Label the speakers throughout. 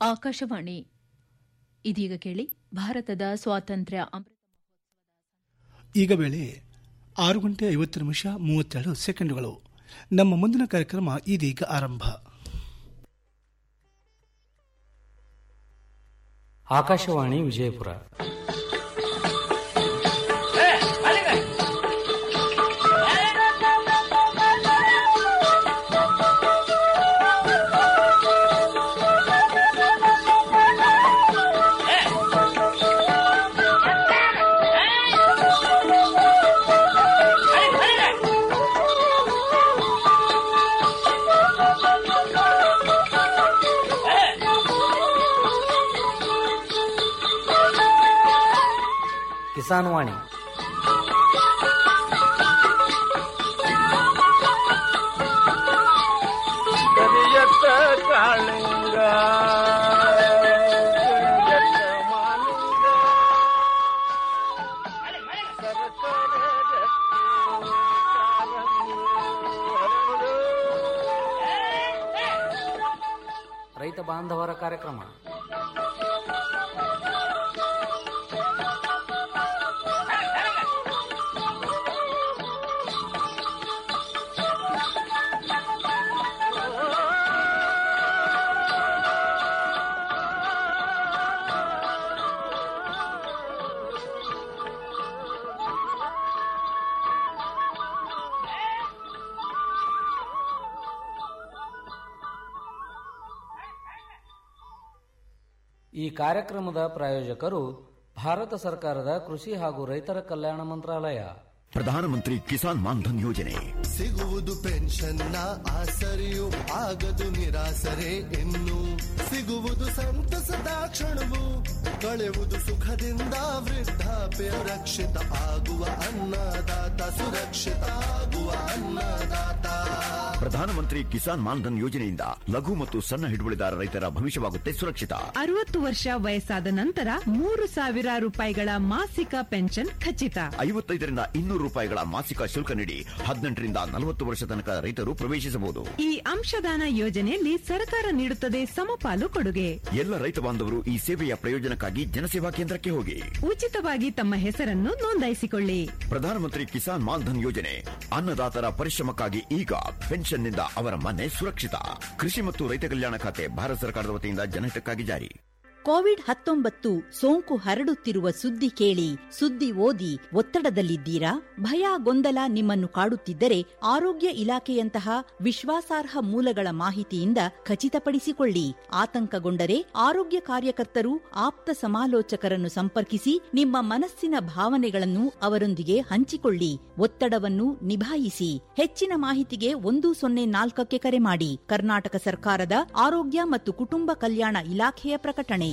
Speaker 1: ಆಕಾಶವಾಣಿ ಇದೀಗ ಕೇಳಿ ಭಾರತದ ಸ್ವಾತಂತ್ರ್ಯ ಅಮೃತ
Speaker 2: ಈಗ ವೇಳೆ ಆರು ಗಂಟೆ ಐವತ್ತು ನಿಮಿಷ ಮೂವತ್ತೆರಡು ಸೆಕೆಂಡುಗಳು ನಮ್ಮ ಮುಂದಿನ ಕಾರ್ಯಕ್ರಮ ಇದೀಗ ಆರಂಭ
Speaker 3: ಆಕಾಶವಾಣಿ ವಿಜಯಪುರ ಕಿಸಾನ್ ವಾಣಿ
Speaker 4: ಕರಿಯತ್ತ ಕಾಳಿಂಗ ಕರಿಯತ್ತ ಮಾಲಿಂಗ ಸರಸರ ರಕ್ತಿ ಕಾರಂಗಿ ಹರಡು.
Speaker 3: ರೈತ ಬಾಂಧವರ ಕಾರ್ಯಕ್ರಮ ಈ ಕಾರ್ಯಕ್ರಮದ ಪ್ರಾಯೋಜಕರು ಭಾರತ ಸರ್ಕಾರದ ಕೃಷಿ ಹಾಗೂ ರೈತರ ಕಲ್ಯಾಣ ಮಂತ್ರಾಲಯ
Speaker 5: ಪ್ರಧಾನಮಂತ್ರಿ ಕಿಸಾನ್ ಮಾನ್ಧನ್ ಯೋಜನೆ
Speaker 6: ಸಿಗುವುದು ಪೆನ್ಷನ್ನ ಆಸರೆಯು ಆಗದು ನಿರಾಸರೆ ಇನ್ನು ಸಿಗುವುದು ಸಂತಸದ ಕ್ಷಣವು ಕಳೆಯುವುದು ಸುಖದಿಂದ ವೃದ್ಧಾಪ್ಯ ರಕ್ಷಿತ ಆಗುವ ಅನ್ನದಾತ ಸುರಕ್ಷಿತ ಆಗುವ ಅನ್ನದಾತ
Speaker 5: ಪ್ರಧಾನಮಂತ್ರಿ ಕಿಸಾನ್ ಮಾನ್ಧನ್ ಯೋಜನೆಯಿಂದ ಲಘು ಮತ್ತು ಸಣ್ಣ ಹಿಡುವಳಿದಾರ ರೈತರ ಭವಿಷ್ಯವಾಗುತ್ತೆ ಸುರಕ್ಷಿತ
Speaker 7: ಅರವತ್ತು ವರ್ಷ ವಯಸ್ಸಾದ ನಂತರ ಮೂರು ಸಾವಿರ ರೂಪಾಯಿಗಳ ಮಾಸಿಕ ಪೆನ್ಷನ್ ಖಚಿತ
Speaker 5: ಐವತ್ತೈದರಿಂದ ಇನ್ನೂರು ರೂಪಾಯಿಗಳ ಮಾಸಿಕ ಶುಲ್ಕ ನೀಡಿ ಹದಿನೆಂಟರಿಂದ ನಲವತ್ತು ವರ್ಷ ತನಕ ರೈತರು ಪ್ರವೇಶಿಸಬಹುದು
Speaker 7: ಈ ಅಂಶದಾನ ಯೋಜನೆಯಲ್ಲಿ ಸರ್ಕಾರ ನೀಡುತ್ತದೆ ಸಮಪಾಲು ಕೊಡುಗೆ
Speaker 5: ಎಲ್ಲ ರೈತ ಬಾಂಧವರು ಈ ಸೇವೆಯ ಪ್ರಯೋಜನಕ್ಕಾಗಿ ಜನಸೇವಾ ಕೇಂದ್ರಕ್ಕೆ ಹೋಗಿ
Speaker 7: ಉಚಿತವಾಗಿ ತಮ್ಮ ಹೆಸರನ್ನು ನೋಂದಾಯಿಸಿಕೊಳ್ಳಿ
Speaker 5: ಪ್ರಧಾನಮಂತ್ರಿ ಕಿಸಾನ್ ಮಾನ್ಧನ್ ಯೋಜನೆ ಅನ್ನದಾತರ ಪರಿಶ್ರಮಕ್ಕಾಗಿ ಈಗ ಪೆನ್ಷನ್ನಿಂದ ಅವರ ಮನೆ ಸುರಕ್ಷಿತ ಕೃಷಿ ಮತ್ತು ರೈತ ಕಲ್ಯಾಣ ಖಾತೆ ಭಾರತ ಸರ್ಕಾರದ ವತಿಯಿಂದ ಜನಹಿತಕ್ಕಾಗಿ ಜಾರಿ
Speaker 8: ಕೋವಿಡ್ ಹತ್ತೊಂಬತ್ತು ಸೋಂಕು ಹರಡುತ್ತಿರುವ ಸುದ್ದಿ ಕೇಳಿ ಸುದ್ದಿ ಓದಿ ಒತ್ತಡದಲ್ಲಿದ್ದೀರಾ ಭಯ ಗೊಂದಲ ನಿಮ್ಮನ್ನು ಕಾಡುತ್ತಿದ್ದರೆ ಆರೋಗ್ಯ ಇಲಾಖೆಯಂತಹ ವಿಶ್ವಾಸಾರ್ಹ ಮೂಲಗಳ ಮಾಹಿತಿಯಿಂದ ಖಚಿತಪಡಿಸಿಕೊಳ್ಳಿ ಆತಂಕಗೊಂಡರೆ ಆರೋಗ್ಯ ಕಾರ್ಯಕರ್ತರು ಆಪ್ತ ಸಮಾಲೋಚಕರನ್ನು ಸಂಪರ್ಕಿಸಿ ನಿಮ್ಮ ಮನಸ್ಸಿನ ಭಾವನೆಗಳನ್ನು ಅವರೊಂದಿಗೆ ಹಂಚಿಕೊಳ್ಳಿ ಒತ್ತಡವನ್ನು ನಿಭಾಯಿಸಿ ಹೆಚ್ಚಿನ ಮಾಹಿತಿಗೆ ಒಂದು ಸೊನ್ನೆ ನಾಲ್ಕಕ್ಕೆ ಕರೆ ಮಾಡಿ ಕರ್ನಾಟಕ ಸರ್ಕಾರದ ಆರೋಗ್ಯ ಮತ್ತು ಕುಟುಂಬ ಕಲ್ಯಾಣ ಇಲಾಖೆಯ ಪ್ರಕಟಣೆ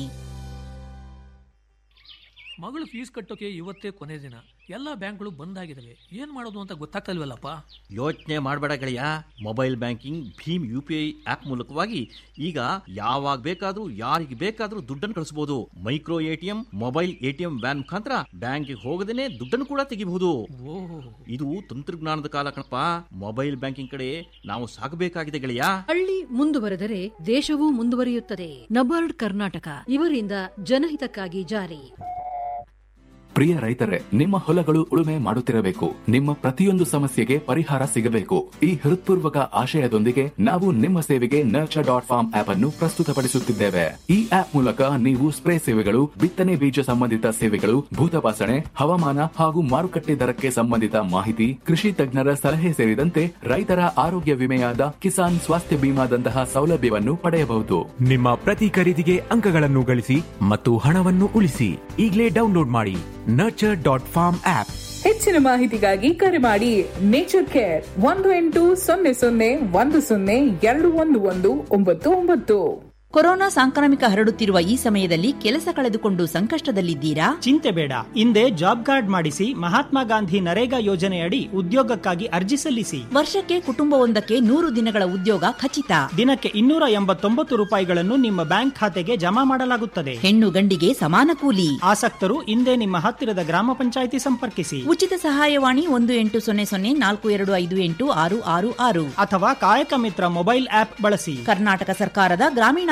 Speaker 9: ಮಗಳು ಫೀಸ್ ಕಟ್ಟೋಕೆ ಇವತ್ತೇ ಕೊನೆ ದಿನ ಎಲ್ಲ ಬ್ಯಾಂಕ್ಗಳು ಬಂದ್ ಆಗಿದಾವೆ ಏನ್ ಮಾಡೋದು ಅಂತ ಗೊತ್ತಾಗ್ತಲ್ವಲ್ಲಪ್ಪ
Speaker 10: ಯೋಚನೆ ಮಾಡಬೇಡ ಗೆಳೆಯ ಮೊಬೈಲ್ ಬ್ಯಾಂಕಿಂಗ್ ಭೀಮ್ ಯು ಪಿ ಐ ಆಪ್ ಮೂಲಕವಾಗಿ ಈಗ ಯಾವಾಗ ಬೇಕಾದ್ರೂ ಯಾರಿಗೆ ಬೇಕಾದ್ರೂ ದುಡ್ಡನ್ನು ಕಳಿಸಬಹುದು micro ATM mobile ATM van ಮುಖಾಂತರ ಬ್ಯಾಂಕಿಗೆ ಹೋಗದೇನೆ ದುಡ್ಡನ್ನು ಕೂಡ ತೆಗಿಬಹುದು ಇದು ತಂತ್ರಜ್ಞಾನದ ಕಾಲ ಕಣಪ್ಪ ಮೊಬೈಲ್ ಬ್ಯಾಂಕಿಂಗ್ ಕಡೆ ನಾವು ಸಾಗಬೇಕಾಗಿದೆ ಗೆಳೆಯ
Speaker 11: ಹಳ್ಳಿ ಮುಂದುವರೆದರೆ ದೇಶವೂ ಮುಂದುವರಿಯುತ್ತದೆ ನಬಾರ್ಡ್ ಕರ್ನಾಟಕ ಇವರಿಂದ ಜನಹಿತಕ್ಕಾಗಿ ಜಾರಿ
Speaker 12: ಪ್ರಿಯ ರೈತರೇ ನಿಮ್ಮ ಹೊಲಗಳು ಉಳುಮೆ ಮಾಡುತ್ತಿರಬೇಕು ನಿಮ್ಮ ಪ್ರತಿಯೊಂದು ಸಮಸ್ಯೆಗೆ ಪರಿಹಾರ ಸಿಗಬೇಕು ಈ ಹೃತ್ಪೂರ್ವಕ ಆಶಯದೊಂದಿಗೆ ನಾವು ನಿಮ್ಮ ಸೇವೆಗೆ ನರ್ಚರ್ ಡಾಟ್ ಫಾರ್ಮ್ ಆಪ್ ಅನ್ನು ಪ್ರಸ್ತುತಪಡಿಸುತ್ತಿದ್ದೇವೆ ಈ ಆಪ್ ಮೂಲಕ ನೀವು ಸ್ಪ್ರೇ ಸೇವೆಗಳು ಬಿತ್ತನೆ ಬೀಜ ಸಂಬಂಧಿತ ಸೇವೆಗಳು ಭೂತಪಾಸಣೆ ಹವಾಮಾನ ಹಾಗೂ ಮಾರುಕಟ್ಟೆ ದರಕ್ಕೆ ಸಂಬಂಧಿತ ಮಾಹಿತಿ ಕೃಷಿ ತಜ್ಞರ ಸಲಹೆ ಸೇರಿದಂತೆ ರೈತರ ಆರೋಗ್ಯ ವಿಮೆಯಾದ ಕಿಸಾನ್ ಸ್ವಾಸ್ಥ್ಯ ಬಿಮಾದಂತಹ ಸೌಲಭ್ಯವನ್ನು ಪಡೆಯಬಹುದು
Speaker 13: ನಿಮ್ಮ ಪ್ರತಿ ಖರೀದಿಗೆ ಅಂಕಗಳನ್ನು ಗಳಿಸಿ ಮತ್ತು ಹಣವನ್ನು ಉಳಿಸಿ ಈಗಲೇ ಡೌನ್ಲೋಡ್ ಮಾಡಿ ನರ್ಚರ್ ಡಾಟ್ ಫಾರ್ಮ್ ಆಪ್
Speaker 14: ಹೆಚ್ಚಿನ ಮಾಹಿತಿಗಾಗಿ ಕರೆ ಮಾಡಿ ನೇಚರ್ ಕೇರ್ ಒಂದು ಎಂಟು ಸೊನ್ನೆ ಸೊನ್ನೆ ಒಂದು ಸೊನ್ನೆ ಎರಡು ಒಂದು ಒಂದು ಒಂಬತ್ತು ಒಂಬತ್ತು
Speaker 8: ಕೊರೋನಾ ಸಾಂಕ್ರಾಮಿಕ ಹರಡುತ್ತಿರುವ ಈ ಸಮಯದಲ್ಲಿ ಕೆಲಸ ಕಳೆದುಕೊಂಡು ಸಂಕಷ್ಟದಲ್ಲಿದ್ದೀರಾ
Speaker 15: ಚಿಂತೆ ಬೇಡ ಹಿಂದೆ ಜಾಬ್ ಕಾರ್ಡ್ ಮಾಡಿಸಿ ಮಹಾತ್ಮ ಗಾಂಧಿ ನರೇಗಾ ಯೋಜನೆಯಡಿ ಉದ್ಯೋಗಕ್ಕಾಗಿ ಅರ್ಜಿ ಸಲ್ಲಿಸಿ
Speaker 8: ವರ್ಷಕ್ಕೆ ಕುಟುಂಬವೊಂದಕ್ಕೆ ನೂರು ದಿನಗಳ ಉದ್ಯೋಗ ಖಚಿತ
Speaker 15: ದಿನಕ್ಕೆ ಇನ್ನೂರ ಎಂಬತ್ತೊಂಬತ್ತು ರೂಪಾಯಿಗಳನ್ನು ನಿಮ್ಮ ಬ್ಯಾಂಕ್ ಖಾತೆಗೆ ಜಮಾ ಮಾಡಲಾಗುತ್ತದೆ
Speaker 8: ಹೆಣ್ಣು ಗಂಡಿಗೆ ಸಮಾನ ಕೂಲಿ
Speaker 15: ಆಸಕ್ತರು ಹಿಂದೆ ನಿಮ್ಮ ಹತ್ತಿರದ ಗ್ರಾಮ ಪಂಚಾಯಿತಿ ಸಂಪರ್ಕಿಸಿ
Speaker 8: ಉಚಿತ ಸಹಾಯವಾಣಿ ಒಂದು ಎಂಟು ಸೊನ್ನೆ ಸೊನ್ನೆ ನಾಲ್ಕು ಎರಡು ಐದು ಎಂಟು ಆರು ಆರು ಆರು
Speaker 15: ಅಥವಾ ಕಾಯಕ ಮಿತ್ರ ಮೊಬೈಲ್ ಆಪ್ ಬಳಸಿ
Speaker 8: ಕರ್ನಾಟಕ ಸರ್ಕಾರದ ಗ್ರಾಮೀಣಾಭಿವೃದ್ಧಿ